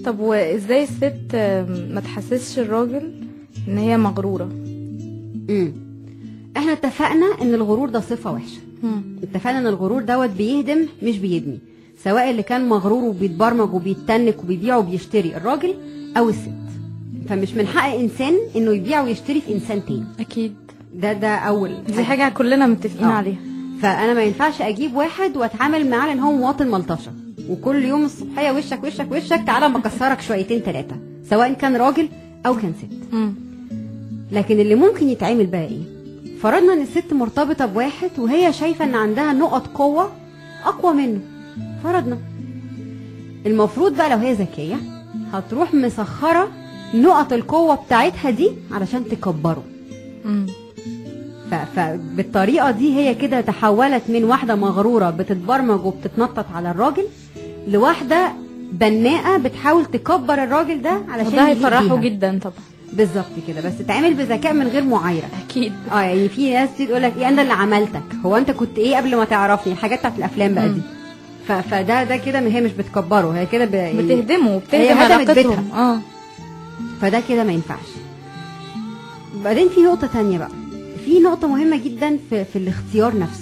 طب وازاي الست آم، ما تحسسش الراجل ان هي مغروره امم احنا اتفقنا ان الغرور ده صفه وحشه مم. اتفقنا ان الغرور دوت بيهدم مش بيبني سواء اللي كان مغرور وبيتبرمج وبيتنك وبيبيع وبيشتري الراجل او الست فمش من حق انسان انه يبيع ويشتري في انسان تاني اكيد ده ده اول دي حاجه كلنا متفقين آه. عليها فانا ما ينفعش اجيب واحد واتعامل معاه لان هو مواطن ملطشه وكل يوم الصبحيه وشك وشك وشك تعالى ما اكسرك شويتين ثلاثه سواء كان راجل او كان ست مم. لكن اللي ممكن يتعمل بقى ايه فرضنا ان الست مرتبطه بواحد وهي شايفه ان عندها نقط قوه اقوى منه فرضنا المفروض بقى لو هي ذكيه هتروح مسخره نقط القوه بتاعتها دي علشان تكبره مم. ف- فبالطريقه دي هي كده تحولت من واحده مغروره بتتبرمج وبتتنطط على الراجل لواحده بناءه بتحاول تكبر الراجل ده علشان وده هيفرحه يأذيها. جدا طبعا بالظبط كده بس تعمل بذكاء من غير معايره اكيد اه يعني في ناس تيجي تقول لك ايه انا اللي عملتك هو انت كنت ايه قبل ما تعرفني الحاجات بتاعت الافلام بقى دي ف- فده ده كده هي مش بتكبره هي كده ب... يعني بتهدمه هي وبتهدم هدمت علاقتهم اه فده كده ما ينفعش بعدين في نقطة تانية بقى في نقطة مهمة جدا في, في الاختيار نفسه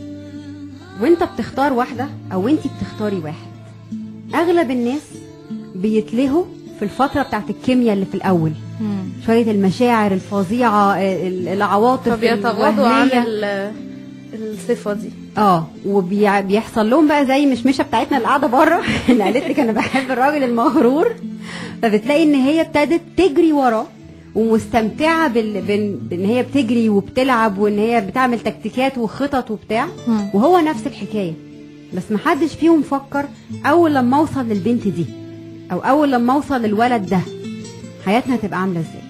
وانت بتختار واحدة او انت بتختاري واحد اغلب الناس بيتلهوا في الفترة بتاعت الكيمياء اللي في الاول مم. شوية المشاعر الفظيعة ال- العواطف فبيتغاضوا عن الوهمية. ال- الصفه دي اه وبيحصل لهم بقى زي مشمشه بتاعتنا اللي قاعده بره اللي قالت لك انا بحب الراجل المغرور فبتلاقي ان هي ابتدت تجري وراه ومستمتعه بال... بال... بان هي بتجري وبتلعب وان هي بتعمل تكتيكات وخطط وبتاع مم. وهو نفس الحكايه بس محدش فيهم فكر اول لما اوصل للبنت دي او اول لما اوصل للولد ده حياتنا هتبقى عامله ازاي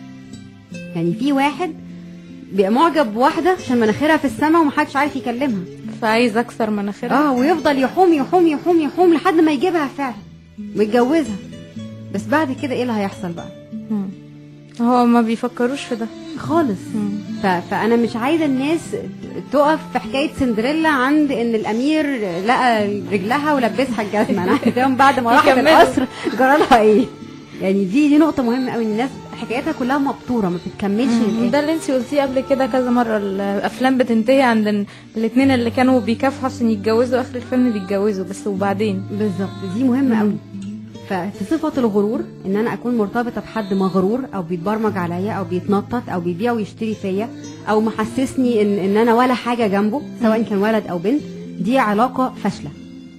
يعني في واحد بيبقى معجب بواحده عشان مناخيرها في السماء ومحدش عارف يكلمها فعايز اكسر مناخيرها اه ويفضل يحوم يحوم يحوم يحوم لحد ما يجيبها فعلا ويتجوزها بس بعد كده ايه اللي هيحصل بقى مم. هو ما بيفكروش في ده خالص مم. ف... فانا مش عايزه الناس تقف في حكايه سندريلا عند ان الامير لقى رجلها ولبسها الجزمه انا عايزاهم بعد ما راحت يكملوا. القصر جرالها ايه يعني دي دي نقطه مهمه قوي الناس حكايتها كلها مبتوره ما بتكملش مم. للآخر. ده اللي انت قلتيه قبل كده كذا مره الافلام بتنتهي عند ال- الاتنين اللي كانوا بيكافحوا عشان يتجوزوا اخر الفيلم بيتجوزوا بس وبعدين بالظبط دي مهمه قوي ففي صفة الغرور ان انا اكون مرتبطة بحد مغرور او بيتبرمج عليا او بيتنطط او بيبيع ويشتري فيا او محسسني ان ان انا ولا حاجة جنبه سواء كان ولد او بنت دي علاقة فاشلة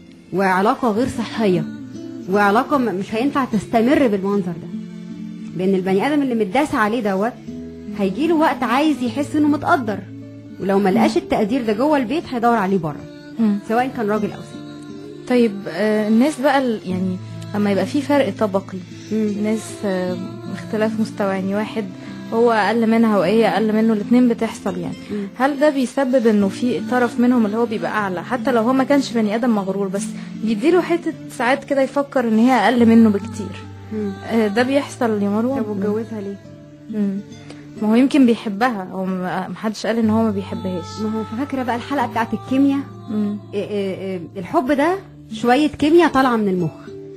وعلاقة غير صحية وعلاقة م- مش هينفع تستمر بالمنظر ده لان البني ادم اللي متداس عليه دوت هيجيله وقت عايز يحس انه متقدر ولو ما لقاش التقدير ده جوه البيت هيدور عليه بره مم. سواء كان راجل او ست طيب آه، الناس بقى ال- يعني لما يبقى في فرق طبقي مم. ناس آه، اختلاف مستوى يعني واحد هو اقل منها وهي اقل منه الاثنين بتحصل يعني مم. هل ده بيسبب انه في طرف منهم اللي هو بيبقى اعلى حتى لو هو ما كانش بني ادم مغرور بس بيديله حته ساعات كده يفكر ان هي اقل منه بكتير مم. آه، ده بيحصل يا مروه طب واتجوزها ليه؟ مم. ما هو يمكن بيحبها هو ما ما حدش قال ان هو ما بيحبهاش ما هو فاكره بقى الحلقه بتاعت الكيمياء مم. إيه إيه إيه الحب ده شويه كيمياء طالعه من المخ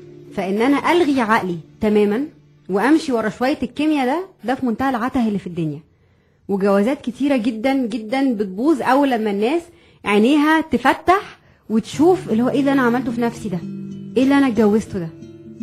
فان انا الغي عقلي تماما وامشي ورا شويه الكيمياء ده ده في منتهى العته اللي في الدنيا وجوازات كتيره جدا جدا بتبوظ اول لما الناس عينيها تفتح وتشوف اللي هو ايه اللي انا عملته في نفسي ده ايه اللي انا اتجوزته ده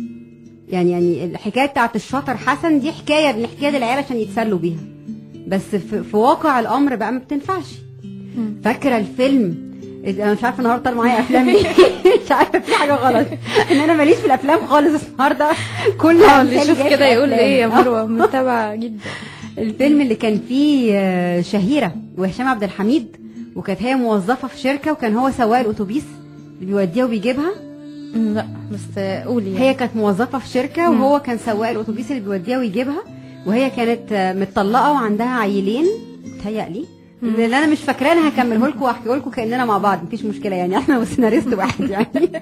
يعني يعني الحكايه بتاعت الشاطر حسن دي حكايه بنحكيها للعيال عشان يتسلوا بيها بس في, في واقع الامر بقى ما بتنفعش فاكره الفيلم انا مش عارفه النهارده طالع معايا افلام ليه. مش عارفه في حاجه غلط ان انا ماليش في الافلام خالص النهارده كل اه اللي أمثالي يشوف جاية كده في يقول أفلام. ايه يا آه. مروه متابعه جدا الفيلم اللي كان فيه آه، شهيره وهشام عبد الحميد وكانت هي موظفه في شركه وكان هو سواق الاتوبيس اللي بيوديها وبيجيبها مم، لا بس آه، قولي يعني. هي كانت موظفه في شركه مم. وهو كان سواق الاتوبيس اللي بيوديها ويجيبها وهي كانت آه، متطلقه وعندها عيلين تهيألي اللي انا مش فاكراه انا هكمله لكم واحكيه لكم كاننا مع بعض مفيش مشكله يعني احنا والسيناريست واحد يعني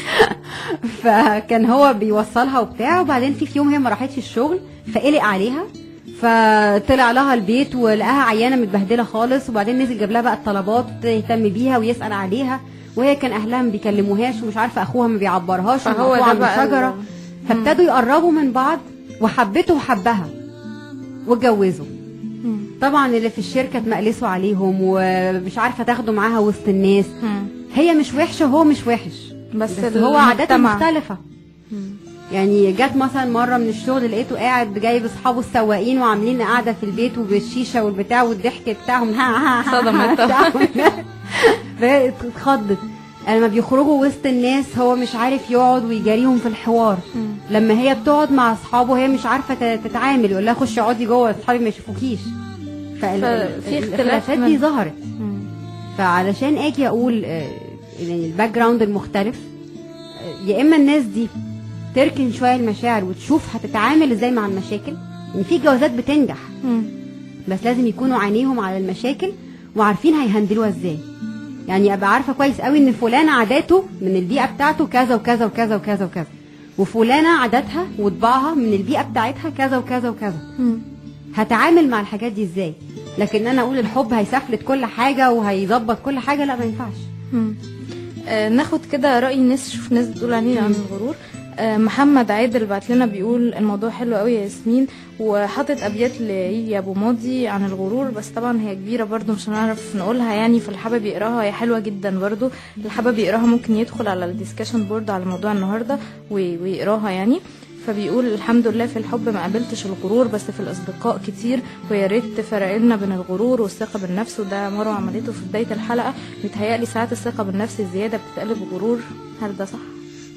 فكان هو بيوصلها وبتاع وبعدين في في يوم هي ما راحتش الشغل فقلق عليها فطلع لها البيت ولقاها عيانه متبهدله خالص وبعدين نزل جاب لها بقى الطلبات يهتم بيها ويسال عليها وهي كان اهلها ما بيكلموهاش ومش عارفه اخوها ما بيعبرهاش فهو ومقطوعة ده من بقى شجره ال- فابتدوا يقربوا من بعض وحبته وحبها واتجوزوا مم. طبعا اللي في الشركه اتمقلسوا عليهم ومش عارفه تاخده معاها وسط الناس مم. هي مش وحشه وهو مش وحش بس, بس هو عاداته المجتمع. مختلفه يعني جت مثلا مره من الشغل لقيته قاعد جايب اصحابه السواقين وعاملين قاعده في البيت وبالشيشه والبتاع والضحك بتاعهم ها ها ها صدمت. بتاعهم. فهي اتخضت لما بيخرجوا وسط الناس هو مش عارف يقعد ويجاريهم في الحوار لما هي بتقعد مع اصحابه هي مش عارفه ت- تتعامل يقول لها خشي اقعدي جوه اصحابي ما يشوفوكيش ففي اختلاف الاختلافات من- دي ظهرت مم. فعلشان اجي اقول آه، يعني الباك جراوند المختلف آه، يا اما الناس دي تركن شويه المشاعر وتشوف هتتعامل ازاي مع المشاكل ان في جوازات بتنجح مم. بس لازم يكونوا عينيهم على المشاكل وعارفين هيهندلوها ازاي يعني ابقى عارفه كويس قوي ان فلان عاداته من البيئه بتاعته كذا وكذا وكذا وكذا وكذا وفلانه عاداتها وطباعها من البيئه بتاعتها كذا وكذا وكذا مم. هتعامل مع الحاجات دي ازاي لكن انا اقول الحب هيسفلت كل حاجه وهيظبط كل حاجه لا ما ينفعش مم. آه، ناخد كده رأي ناس شوف ناس بتقول عليه عن الغرور آه، محمد عادل بعت لنا بيقول الموضوع حلو قوي يا ياسمين وحاطط ابيات ليليا ابو ماضي عن الغرور بس طبعا هي كبيره برضو مش هنعرف نقولها يعني فاللي حابب يقراها هي حلوه جدا برضو اللي حابب يقراها ممكن يدخل على الديسكشن بورد على موضوع النهارده وي- ويقراها يعني فبيقول الحمد لله في الحب ما قابلتش الغرور بس في الاصدقاء كتير ويا ريت تفرق لنا بين الغرور والثقه بالنفس وده مروه عملته في بدايه الحلقه بيتهيألي ساعات الثقه بالنفس الزياده بتتقلب غرور هل ده صح؟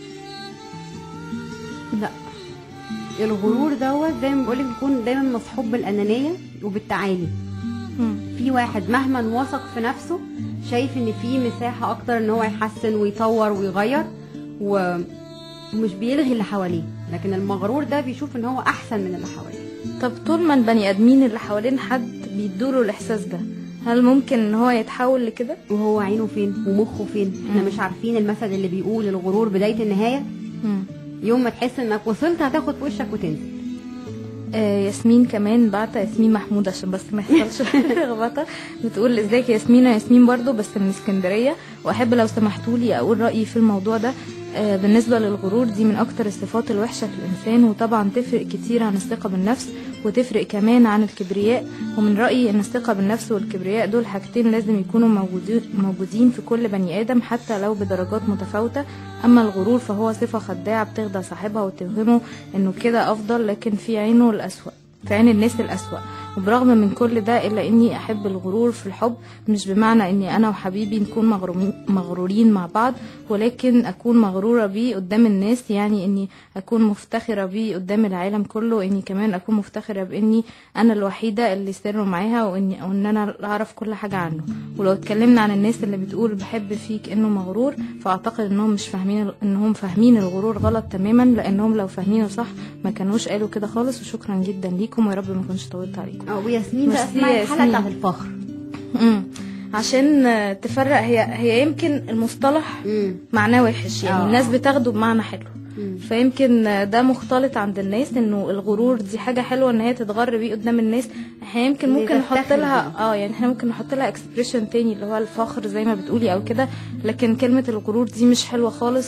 لا الغرور دوت زي ما بقولك بيكون دايما مصحوب بالانانيه وبالتعالي مم. في واحد مهما وثق في نفسه شايف ان في مساحه اكتر ان هو يحسن ويطور ويغير و- ومش بيلغي اللي حواليه لكن المغرور ده بيشوف ان هو احسن من اللي حواليه طب طول ما البني ادمين اللي حوالين حد بيدوله الاحساس ده هل ممكن ان هو يتحول لكده وهو عينه فين ومخه فين احنا مش عارفين المثل اللي بيقول الغرور بدايه النهايه يوم ما تحس انك وصلت هتاخد في وشك وتنزل آه ياسمين كمان بعت ياسمين محمود عشان بس ما يحصلش لخبطه بتقول ازيك يا ياسمين أنا ياسمين برضو بس من اسكندريه واحب لو سمحتوا لي اقول رايي في الموضوع ده آه بالنسبه للغرور دي من اكتر الصفات الوحشه في الانسان وطبعا تفرق كتير عن الثقه بالنفس وتفرق كمان عن الكبرياء ومن رايي ان الثقه بالنفس والكبرياء دول حاجتين لازم يكونوا موجودين موجودين في كل بني ادم حتى لو بدرجات متفاوته اما الغرور فهو صفه خداعه بتخدع صاحبها وتوهمه انه كده افضل لكن في عينه الاسوأ في عين الناس الأسوأ وبرغم من كل ده إلا إني أحب الغرور في الحب مش بمعنى إني أنا وحبيبي نكون مغرومين مغرورين مع بعض ولكن أكون مغرورة بيه قدام الناس يعني إني أكون مفتخرة بيه قدام العالم كله وإني كمان أكون مفتخرة بإني أنا الوحيدة اللي سر معاها وإني وإن أنا أعرف كل حاجة عنه ولو اتكلمنا عن الناس اللي بتقول بحب فيك إنه مغرور فأعتقد إنهم مش فاهمين إنهم فاهمين الغرور غلط تماما لأنهم لو فاهمينه صح ما كانوش قالوا كده خالص وشكرا جدا ليكم ويا رب ما كنتش طولت عليكم اه وياسمين بقى ميرسي اسمعي يا الحلقه ياسمين. بتاعت الفخر امم عشان آه، تفرق هي هي يمكن المصطلح امم معناه وحش يعني آه. الناس بتاخده بمعنى حلو فيمكن آه، ده مختلط عند الناس انه الغرور دي حاجه حلوه ان هي تتغر بيه قدام الناس احنا يمكن إن ممكن نحط تفتخر لها بيه. اه يعني احنا ممكن نحط لها اكسبريشن تاني اللي هو الفخر زي ما بتقولي او كده لكن كلمه الغرور دي مش حلوه خالص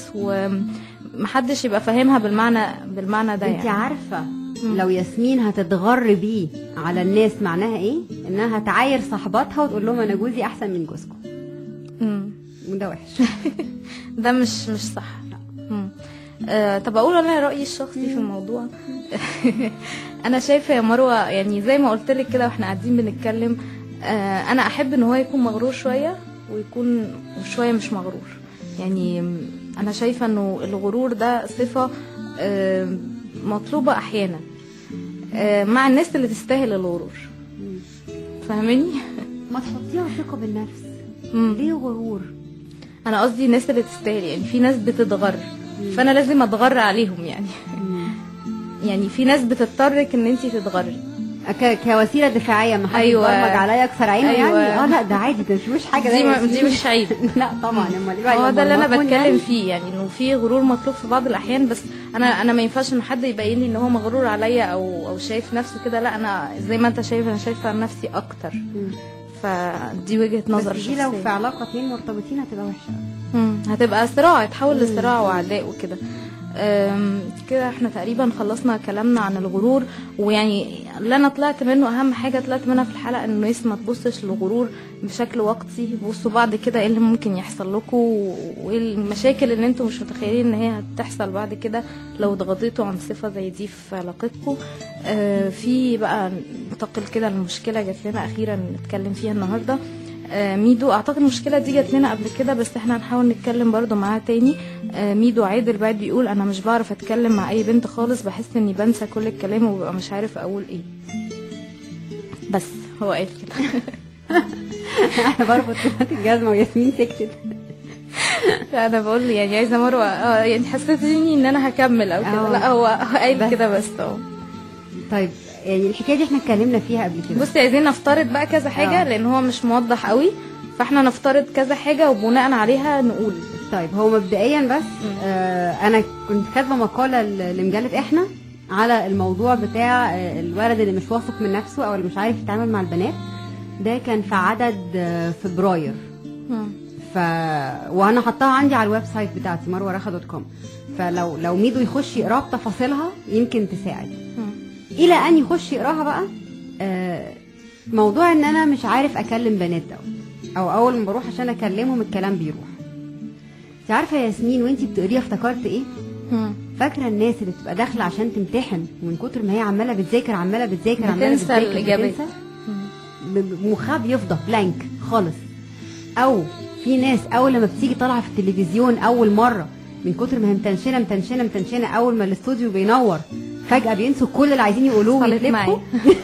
ومحدش يبقى فاهمها بالمعنى بالمعنى ده انت يعني عارفه لو ياسمين هتتغر بيه على الناس معناها ايه انها تعاير صاحباتها وتقول لهم انا جوزي احسن من جوزكم مم. وده وحش ده مش مش صح مم. آه طب اقول انا رايي الشخصي في الموضوع انا شايفه يا مروه يعني زي ما قلت لك كده واحنا قاعدين بنتكلم آه انا احب ان هو يكون مغرور شويه ويكون شويه مش مغرور يعني م، انا شايفه انه الغرور ده صفه آه مطلوبه احيانا آه مع الناس اللي تستاهل الغرور فاهماني ما تحطيها ثقه بالنفس مم. ليه غرور انا قصدي الناس اللي تستاهل يعني في ناس بتتغر فانا لازم اتغر عليهم يعني يعني في ناس بتضطرك ان انت تتغري ك... كوسيله دفاعيه ما حد أيوة. يبرمج عليا يكسر عينه أيوة. يعني اه لا ده عادي ده مش حاجه دي, ده ما يا دي ياسمين. مش عيب لا طبعا امال ايه بقى هو ده اللي انا يبقى بتكلم مرمون فيه يعني انه في غرور مطلوب في بعض الاحيان بس انا انا ما ينفعش ان حد يبين لي ان هو مغرور عليا او او شايف نفسه كده لا انا زي ما انت شايف انا شايفه نفسي اكتر مم. فدي وجهه نظر بس دي لو في شخصيه علاقه اتنين مرتبطين هتبقى وحشه مم. هتبقى صراع يتحول لصراع وعداء وكده أم، كده احنا تقريبا خلصنا كلامنا عن الغرور ويعني اللي انا طلعت منه اهم حاجه طلعت منها في الحلقه انه يس ما تبصش للغرور بشكل وقتي بصوا بعد كده ايه اللي ممكن يحصل لكم وايه المشاكل اللي انتم مش متخيلين ان هي هتحصل بعد كده لو ضغطيتوا عن صفه زي دي في علاقتكم آه في بقى ننتقل كده لمشكله جات لنا اخيرا نتكلم فيها النهارده آه، ميدو اعتقد المشكله دي جات لنا قبل كده بس احنا هنحاول نتكلم برضو معاها تاني آه، ميدو عادل بعد بيقول انا مش بعرف اتكلم مع اي بنت خالص بحس اني بنسى كل الكلام وببقى مش عارف اقول ايه بس هو قال كده انا بربط دلوقتي الجزمه وياسمين سكتت انا بقول يعني عايزه مروه اه يعني حسيتني ان انا هكمل او كده اه. لا هو هو قايل بس. كده بس اه طيب يعني الحكايه دي احنا اتكلمنا فيها قبل كده بصي عايزين نفترض بقى كذا حاجه اه. لان هو مش موضح قوي فاحنا نفترض كذا حاجه وبناء عليها نقول طيب هو مبدئيا بس آه انا كنت كاتبه مقاله ل- لمجله احنا على الموضوع بتاع آه، الولد اللي مش واثق من نفسه او اللي مش عارف يتعامل مع البنات ده كان في عدد آه، فبراير مم. ف وانا حطاها عندي على الويب سايت بتاعتي مروه دوت كوم فلو لو ميدو يخش يقراها بتفاصيلها يمكن تساعد مم. الى ان يخش يقراها بقى آه، موضوع ان انا مش عارف اكلم بنات ده او اول ما بروح عشان اكلمهم الكلام بيروح انت عارفه يا ياسمين وانت بتقريها افتكرت ايه مم. فاكره الناس اللي بتبقى داخله عشان تمتحن ومن كتر ما هي عماله بتذاكر عماله بتذاكر عماله بتنسى بتذاكر الإجابات. بتنسى ب- ب- مخها بيفضى بلانك خالص او في ناس اول لما بتيجي طالعه في التلفزيون اول مره من كتر ما هي متنشنه متنشنه متنشنه اول ما الاستوديو بينور فجاه بينسوا كل اللي عايزين يقولوه حصلت ويتلبخوا معايا.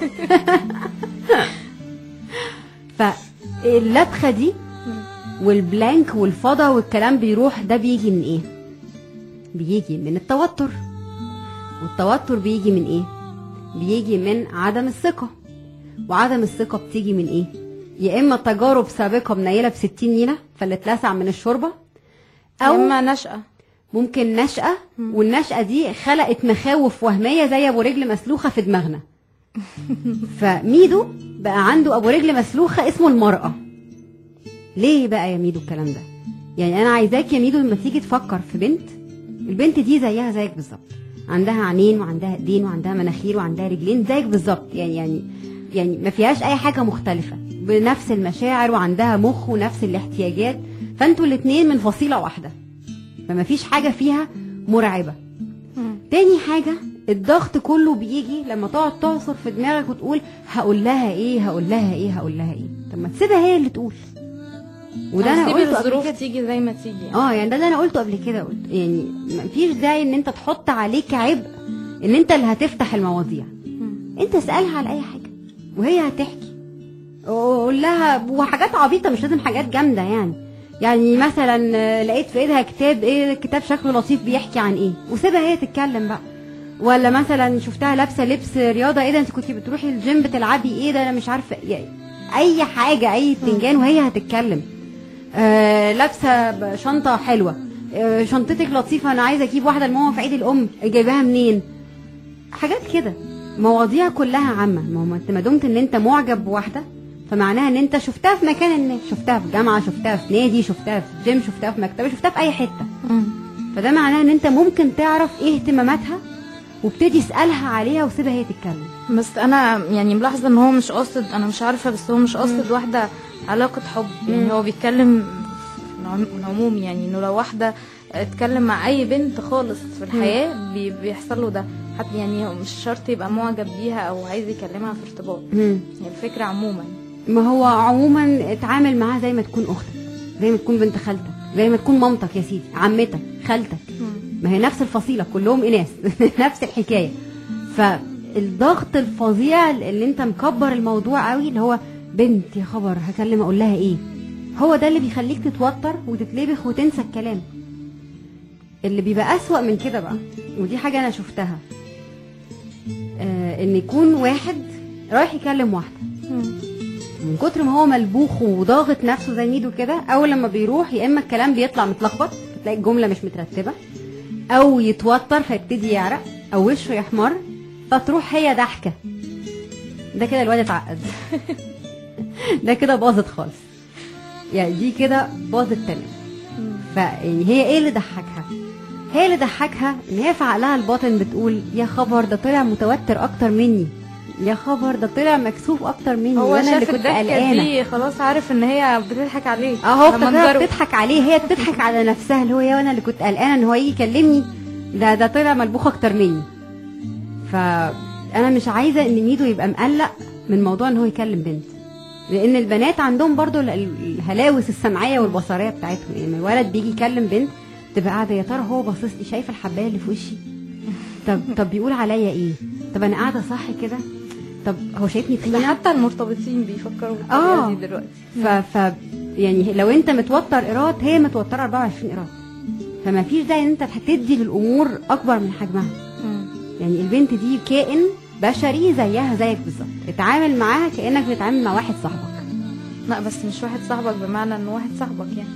فاللبخه دي والبلانك والفضا والكلام بيروح ده بيجي من ايه بيجي من التوتر والتوتر بيجي من ايه بيجي من عدم الثقه وعدم الثقه بتيجي من ايه يا اما تجارب سابقه منيله ب 60 نيله فاللي اتلسع من الشوربه او اما نشأة ممكن نشأة والنشأة دي خلقت مخاوف وهمية زي أبو رجل مسلوخة في دماغنا فميدو بقى عنده أبو رجل مسلوخة اسمه المرأة ليه بقى يا ميدو الكلام ده يعني أنا عايزاك يا ميدو لما تيجي تفكر في بنت البنت دي زيها زيك بالظبط عندها عينين وعندها ايدين وعندها مناخير وعندها رجلين زيك بالظبط يعني يعني يعني ما فيهاش اي حاجه مختلفه بنفس المشاعر وعندها مخ ونفس الاحتياجات فانتوا الاتنين من فصيله واحده فما فيش حاجه فيها مرعبه تاني حاجه الضغط كله بيجي لما تقعد تعصر في دماغك وتقول هقول لها ايه هقول لها ايه هقول لها ايه طب ما تسيبها هي اللي تقول وده انا سيب قلته قبل الظروف كده تيجي زي ما تيجي اه يعني ده اللي انا قلته قبل كده قلت يعني مفيش داعي ان انت تحط عليك عبء ان انت اللي هتفتح المواضيع انت اسالها على اي حاجه وهي هتحكي وقول لها وحاجات عبيطه مش لازم حاجات جامده يعني يعني مثلا آه، لقيت في ايدها كتاب ايه الكتاب شكله لطيف بيحكي عن ايه وسيبها هي تتكلم بقى ولا مثلا شفتها لابسه لبس رياضه ايه ده انت كنت بتروحي الجيم بتلعبي ايه ده انا مش عارفه يعني اي حاجه اي بتنجان وهي هتتكلم آه لابسه ب- شنطه حلوه آه شنطتك لطيفه انا عايزه اجيب واحده لماما في عيد الام جايباها منين حاجات كده مواضيع كلها عامه ما هو ما انت ما دمت ان انت معجب بواحده فمعناها ان انت شفتها في مكان ما شفتها في جامعه شفتها في نادي شفتها في جيم شفتها في مكتبه شفتها في اي حته فده معناه ان انت ممكن تعرف ايه اهتماماتها وابتدي اسالها عليها وسيبها هي تتكلم بس انا يعني ملاحظه ان هو مش قاصد انا مش عارفه بس هو مش قاصد واحده علاقه حب يعني هو بيتكلم في العم- العموم يعني انه لو واحده اتكلم مع اي بنت خالص في الحياه بي بيحصل له ده حتى يعني هو مش شرط يبقى معجب بيها او عايز يكلمها في ارتباط هي الفكره عموما ما هو عموما اتعامل معاها زي ما تكون اختك زي ما تكون بنت خالتك زي ما تكون مامتك يا سيدي عمتك خالتك ما هي نفس الفصيله كلهم اناث نفس الحكايه فالضغط الفظيع اللي انت مكبر الموضوع قوي اللي هو بنت يا خبر هكلم اقول لها ايه هو ده اللي بيخليك تتوتر وتتلبخ وتنسى الكلام اللي بيبقى اسوأ من كده بقى ودي حاجه انا شفتها آه ان يكون واحد رايح يكلم واحده من كتر ما هو ملبوخ وضاغط نفسه زي ميدو كده اول لما بيروح يا اما الكلام بيطلع متلخبط فتلاقي الجمله مش مترتبه او يتوتر فيبتدي يعرق او وشه يحمر فتروح هي ضحكه ده كده الواد اتعقد ده كده باظت خالص يعني دي كده باظت تمام فيعني هي ايه اللي ضحكها هي اللي ضحكها ان هي في عقلها الباطن بتقول يا خبر ده طلع متوتر اكتر مني يا خبر ده طلع مكسوف اكتر مني هو وانا اللي شاف كنت الضحكه قلقانه دي خلاص عارف ان هي بتضحك عليه اه هو ده افتكرها منظره. بتضحك عليه هي بتضحك على نفسها اللي هو يا وانا اللي كنت قلقانه ان هو يجي يكلمني ده ده طلع ملبوخ اكتر مني فانا مش عايزه ان ميدو يبقى مقلق من موضوع ان هو يكلم بنت لان البنات عندهم برضو ال- ال- الهلاوس السمعيه والبصريه بتاعتهم يعني لما الولد بيجي يكلم بنت تبقى قاعده يا ترى هو باصص لي شايف الحبايه اللي في وشي طب طب بيقول عليا ايه طب انا قاعده صح كده طب هو شايفني ده فينا حتى المرتبطين بيفكروا بالطريقه آه. دي دلوقتي ف, ف يعني لو انت متوتر ايراد هي متوتره 24 ايراد فما فيش داعي ان انت هتدي للامور اكبر من حجمها مم. يعني البنت دي كائن بشري زيها زيك بالظبط اتعامل معاها كانك بتتعامل مع واحد صاحبك لا بس مش واحد صاحبك بمعنى انه واحد صاحبك يعني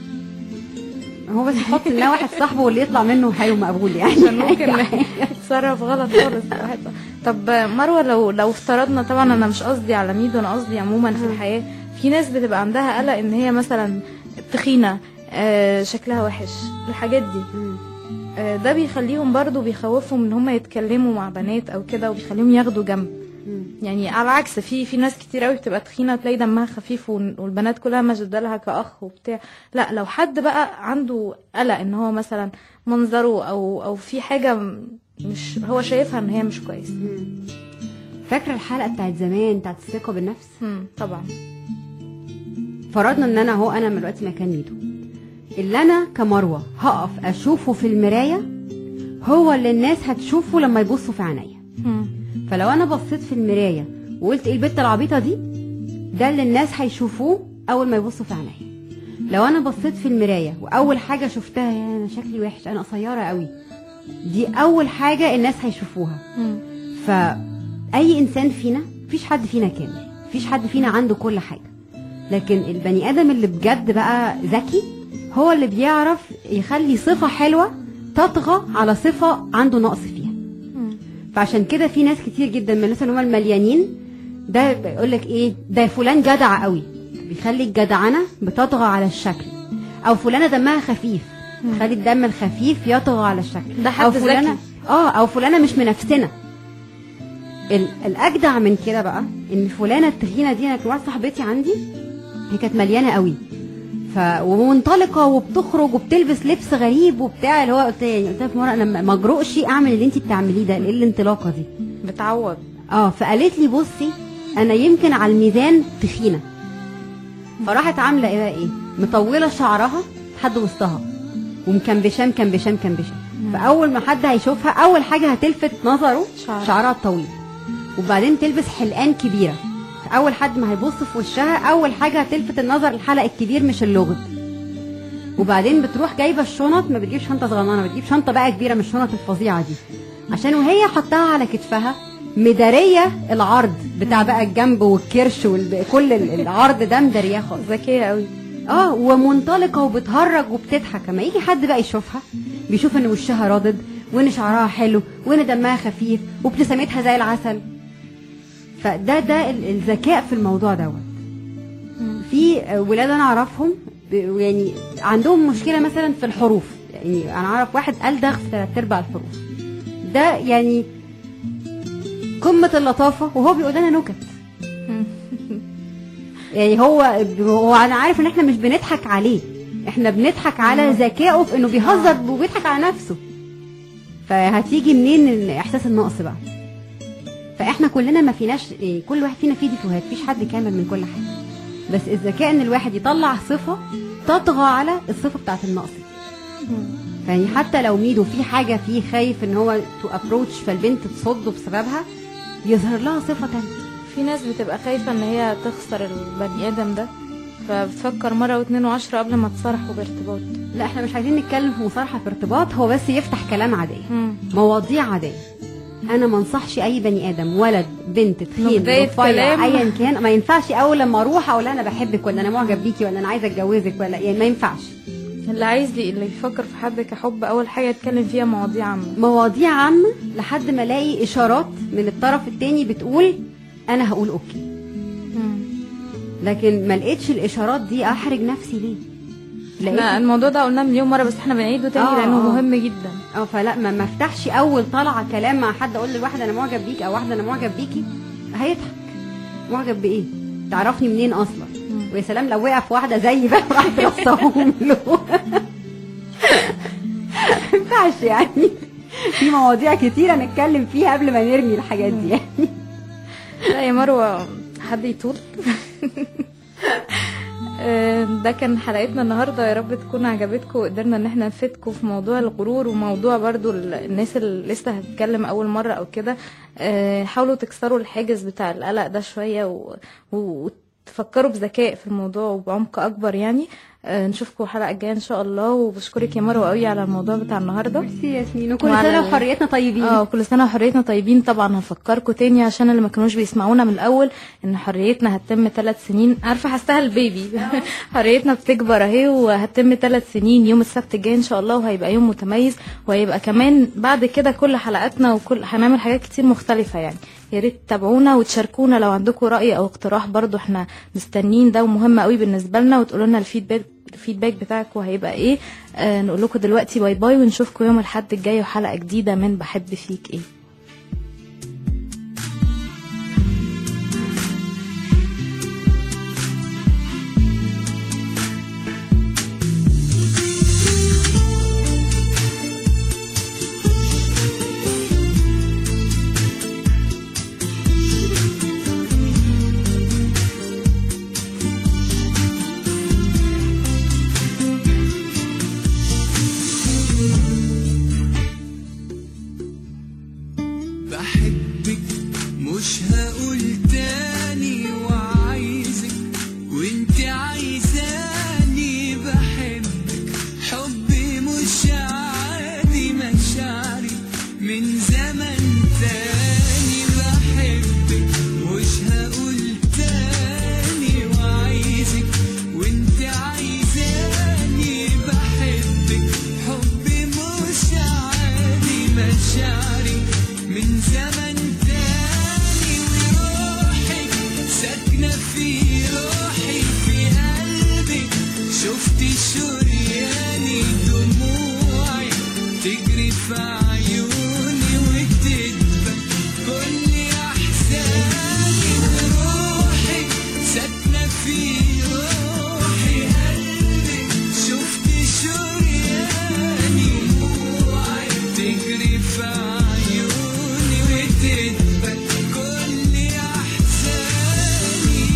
هو بس يحط انها واحد صاحبه واللي يطلع منه حلو مقبول يعني عشان ممكن يتصرف غلط خالص واحد صاحبك. طب مروه لو لو افترضنا طبعا انا مش قصدي على ميدو انا قصدي عموما في الحياه في ناس بتبقى عندها قلق ان هي مثلا تخينه آه شكلها وحش الحاجات دي مم. آه ده بيخليهم برضو بيخوفهم ان هم يتكلموا مع بنات او كده وبيخليهم ياخدوا جنب مم. يعني على العكس في في ناس كتير قوي بتبقى تخينه تلاقي دمها خفيف وال- والبنات كلها مشدوده لها كاخ وبتاع لا لو حد بقى عنده قلق ان هو مثلا منظره او او في حاجه م- مش هو شايفها ان هي مش كويسه مم. فاكره الحلقه بتاعت زمان بتاعت الثقه بالنفس مم، طبعا فرضنا ان انا اهو انا دلوقتي مكان ميدو اللي انا كمروه هقف اشوفه في المرايه هو اللي الناس هتشوفه لما يبصوا في عينيا مم. فلو انا بصيت في المرايه وقلت ايه البت العبيطه دي ده اللي الناس هيشوفوه اول ما يبصوا في عينيا لو انا بصيت في المرايه واول حاجه شفتها يا انا شكلي وحش انا قصيره قوي دي اول حاجه الناس هيشوفوها مم. فاي انسان فينا مفيش حد فينا كامل مفيش حد فينا عنده كل حاجه لكن البني ادم اللي بجد بقى ذكي هو اللي بيعرف يخلي صفه حلوه تطغى على صفه عنده نقص فيها مم. فعشان كده في ناس كتير جدا من الناس اللي هم المليانين ده بيقول لك ايه ده فلان جدع قوي بيخلي الجدعنه بتطغى على الشكل او فلانه دمها خفيف خلي الدم الخفيف يطغى على الشكل ده حد او فلانه ذكي. اه او فلانه مش منافسنا ال- الاجدع من كده بقى ان فلانه التخينه دي انا كانت واحده صاحبتي عندي هي كانت مليانه قوي ف ومنطلقه وبتخرج وبتلبس لبس غريب وبتاع اللي هو قلت يعني قلت لها في مره انا ما- ما اجرؤش اعمل اللي انت بتعمليه ده ايه الانطلاقه دي بتعوض اه فقالت لي بصي انا يمكن على الميزان تخينه فراحت عامله ايه بقى ايه مطوله شعرها لحد وسطها ومكمبشه مكمبشه مكمبشه فاول ما حد هيشوفها اول حاجه هتلفت نظره شعر. شعرها الطويل وبعدين تلبس حلقان كبيره اول حد ما هيبص في وشها اول حاجه هتلفت النظر الحلق الكبير مش اللغط وبعدين بتروح جايبه الشنط ما بتجيب شنطه صغننه بتجيب شنطه بقى كبيره من الشنط الفظيعه دي عشان وهي حطها على كتفها مداريه العرض بتاع بقى الجنب والكرش وكل العرض ده مداريه خالص ذكيه قوي اه ومنطلقه وبتهرج وبتضحك اما يجي حد بقى يشوفها بيشوف ان وشها رادد وان شعرها حلو وان دمها خفيف وابتسامتها زي العسل فده ده ال- الذكاء في الموضوع دوت في ولاد انا اعرفهم ب- يعني عندهم مشكله مثلا في الحروف يعني انا اعرف واحد الدغ في ثلاث ارباع الحروف ده يعني قمه اللطافه وهو بيقول لنا نكت يعني هو هو انا عارف ان احنا مش بنضحك عليه احنا بنضحك على ذكائه في انه بيهزر وبيضحك على نفسه فهتيجي منين ال- احساس النقص بقى فاحنا كلنا ما فيناش إيه، كل واحد فينا فيه ديفوهات مفيش حد كامل من كل حاجه بس الذكاء ان الواحد يطلع صفه تطغى على الصفه بتاعت النقص يعني حتى لو ميدو في حاجه فيه خايف ان هو تو ابروتش فالبنت تصده بسببها يظهر لها صفه تانية في ناس بتبقى خايفه ان هي تخسر البني ادم ده فبتفكر مره واتنين وعشرة قبل ما تصارحوا بارتباط لا احنا مش عايزين نتكلم في مصارحه في ارتباط هو بس يفتح كلام عاديه مم. مواضيع عاديه انا ما انصحش اي بني ادم ولد بنت تخين بداية رفيع كلام. ايا كان ما ينفعش اول لما اروح اقول انا بحبك ولا انا معجب بيكي ولا انا عايزه اتجوزك ولا يعني ما ينفعش اللي عايز لي اللي يفكر في حد كحب اول حاجه يتكلم فيها مواضيع عامه مواضيع عامه لحد ما الاقي اشارات من الطرف التاني بتقول انا هقول اوكي مم. لكن ما لقيتش الاشارات دي احرج نفسي ليه احنا لقيت الموضوع ده قلناه مليون مره بس احنا بنعيده تاني آه، لانه آه. مهم جدا اه فلا ما ما افتحش اول طلعه كلام مع حد اقول لواحد انا معجب بيك او واحده انا معجب بيكي هيضحك معجب بايه تعرفني منين اصلا ويا سلام لو وقع في واحده زيي بقى راح يوصلهم له ما ينفعش يعني في مواضيع كتيره نتكلم فيها قبل ما نرمي الحاجات دي يعني لا يا مروه حد يطول آه، ده كان حلقتنا النهارده يا رب تكون عجبتكم وقدرنا ان احنا نفيدكم في موضوع الغرور وموضوع برضو ال- الناس اللي لسه هتتكلم اول مره او كده آه، حاولوا تكسروا الحاجز بتاع القلق ده شويه و... و... وتفكروا بذكاء في الموضوع وبعمق اكبر يعني آه، نشوفكم الحلقه الجايه ان شاء الله وبشكرك يا مروه قوي على الموضوع بتاع النهارده ميرسي يا ياسمين وكل وعلى سنه ال- وحريتنا طيبين اه كل سنه وحريتنا طيبين طبعا هفكركم تاني عشان اللي ما كانوش بيسمعونا من الاول ان حريتنا هتتم ثلاث سنين عارفه حاساها البيبي حريتنا بتكبر اهي وهتتم ثلاث سنين يوم السبت الجاي ان شاء الله وهيبقى يوم متميز وهيبقى كمان بعد كده كل حلقاتنا وكل هنعمل حاجات كتير مختلفه يعني يا ريت تتابعونا وتشاركونا لو عندكم راي او اقتراح برضو احنا مستنيين ده ومهم قوي بالنسبه لنا وتقولوا لنا الفيدباك الفيدباك بتاعكم هيبقى ايه آه نقول لكم دلوقتي باي باي ونشوفكم يوم الاحد الجاي وحلقه جديده من بحب فيك ايه بحبك مش هقول تاني وعايزك وانت عايزاني بحبك حبي مش عادي مشاعري من زمن تاني بحبك مش هقول تاني وعايزك وانت عايزاني بحبك حبي مش عادي مشاعري من زمن تاني وروحك ساكنة في روحي في قلبي شفت شرياني دموعي تجري في عيوني وتدبك كل احزاني وروحك ساكنة في روحي قلبي شفت شرياني دموعي تجري في عيوني وتدبك كل احزاني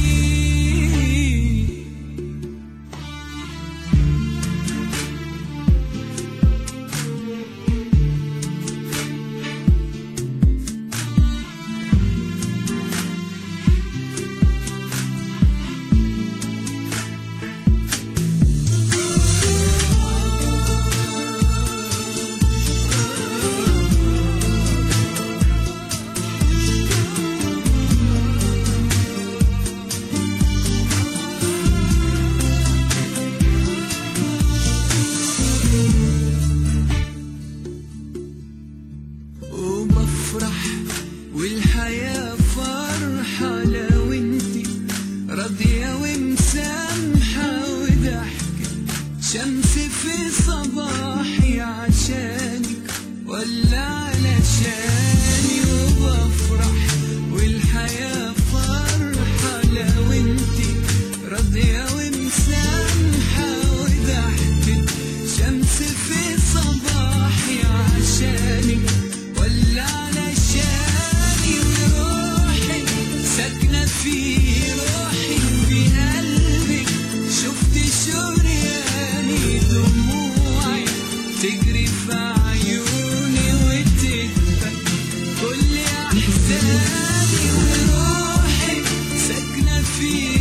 وبفرح والحياة فرحة لو انتي راضية ومسامحة وضحكة شمس في صباحي عشانك ولا علشاني وبفرح والحياة فرحة لو انتي راضية ومسامحة وضحكة شمس في صباحي عشانك ولا علشاني وروحي ساكنة في روحي في قلبك شفت شرياني دموعي تجري في عيوني وتدبك كل احزاني وروحي ساكنة في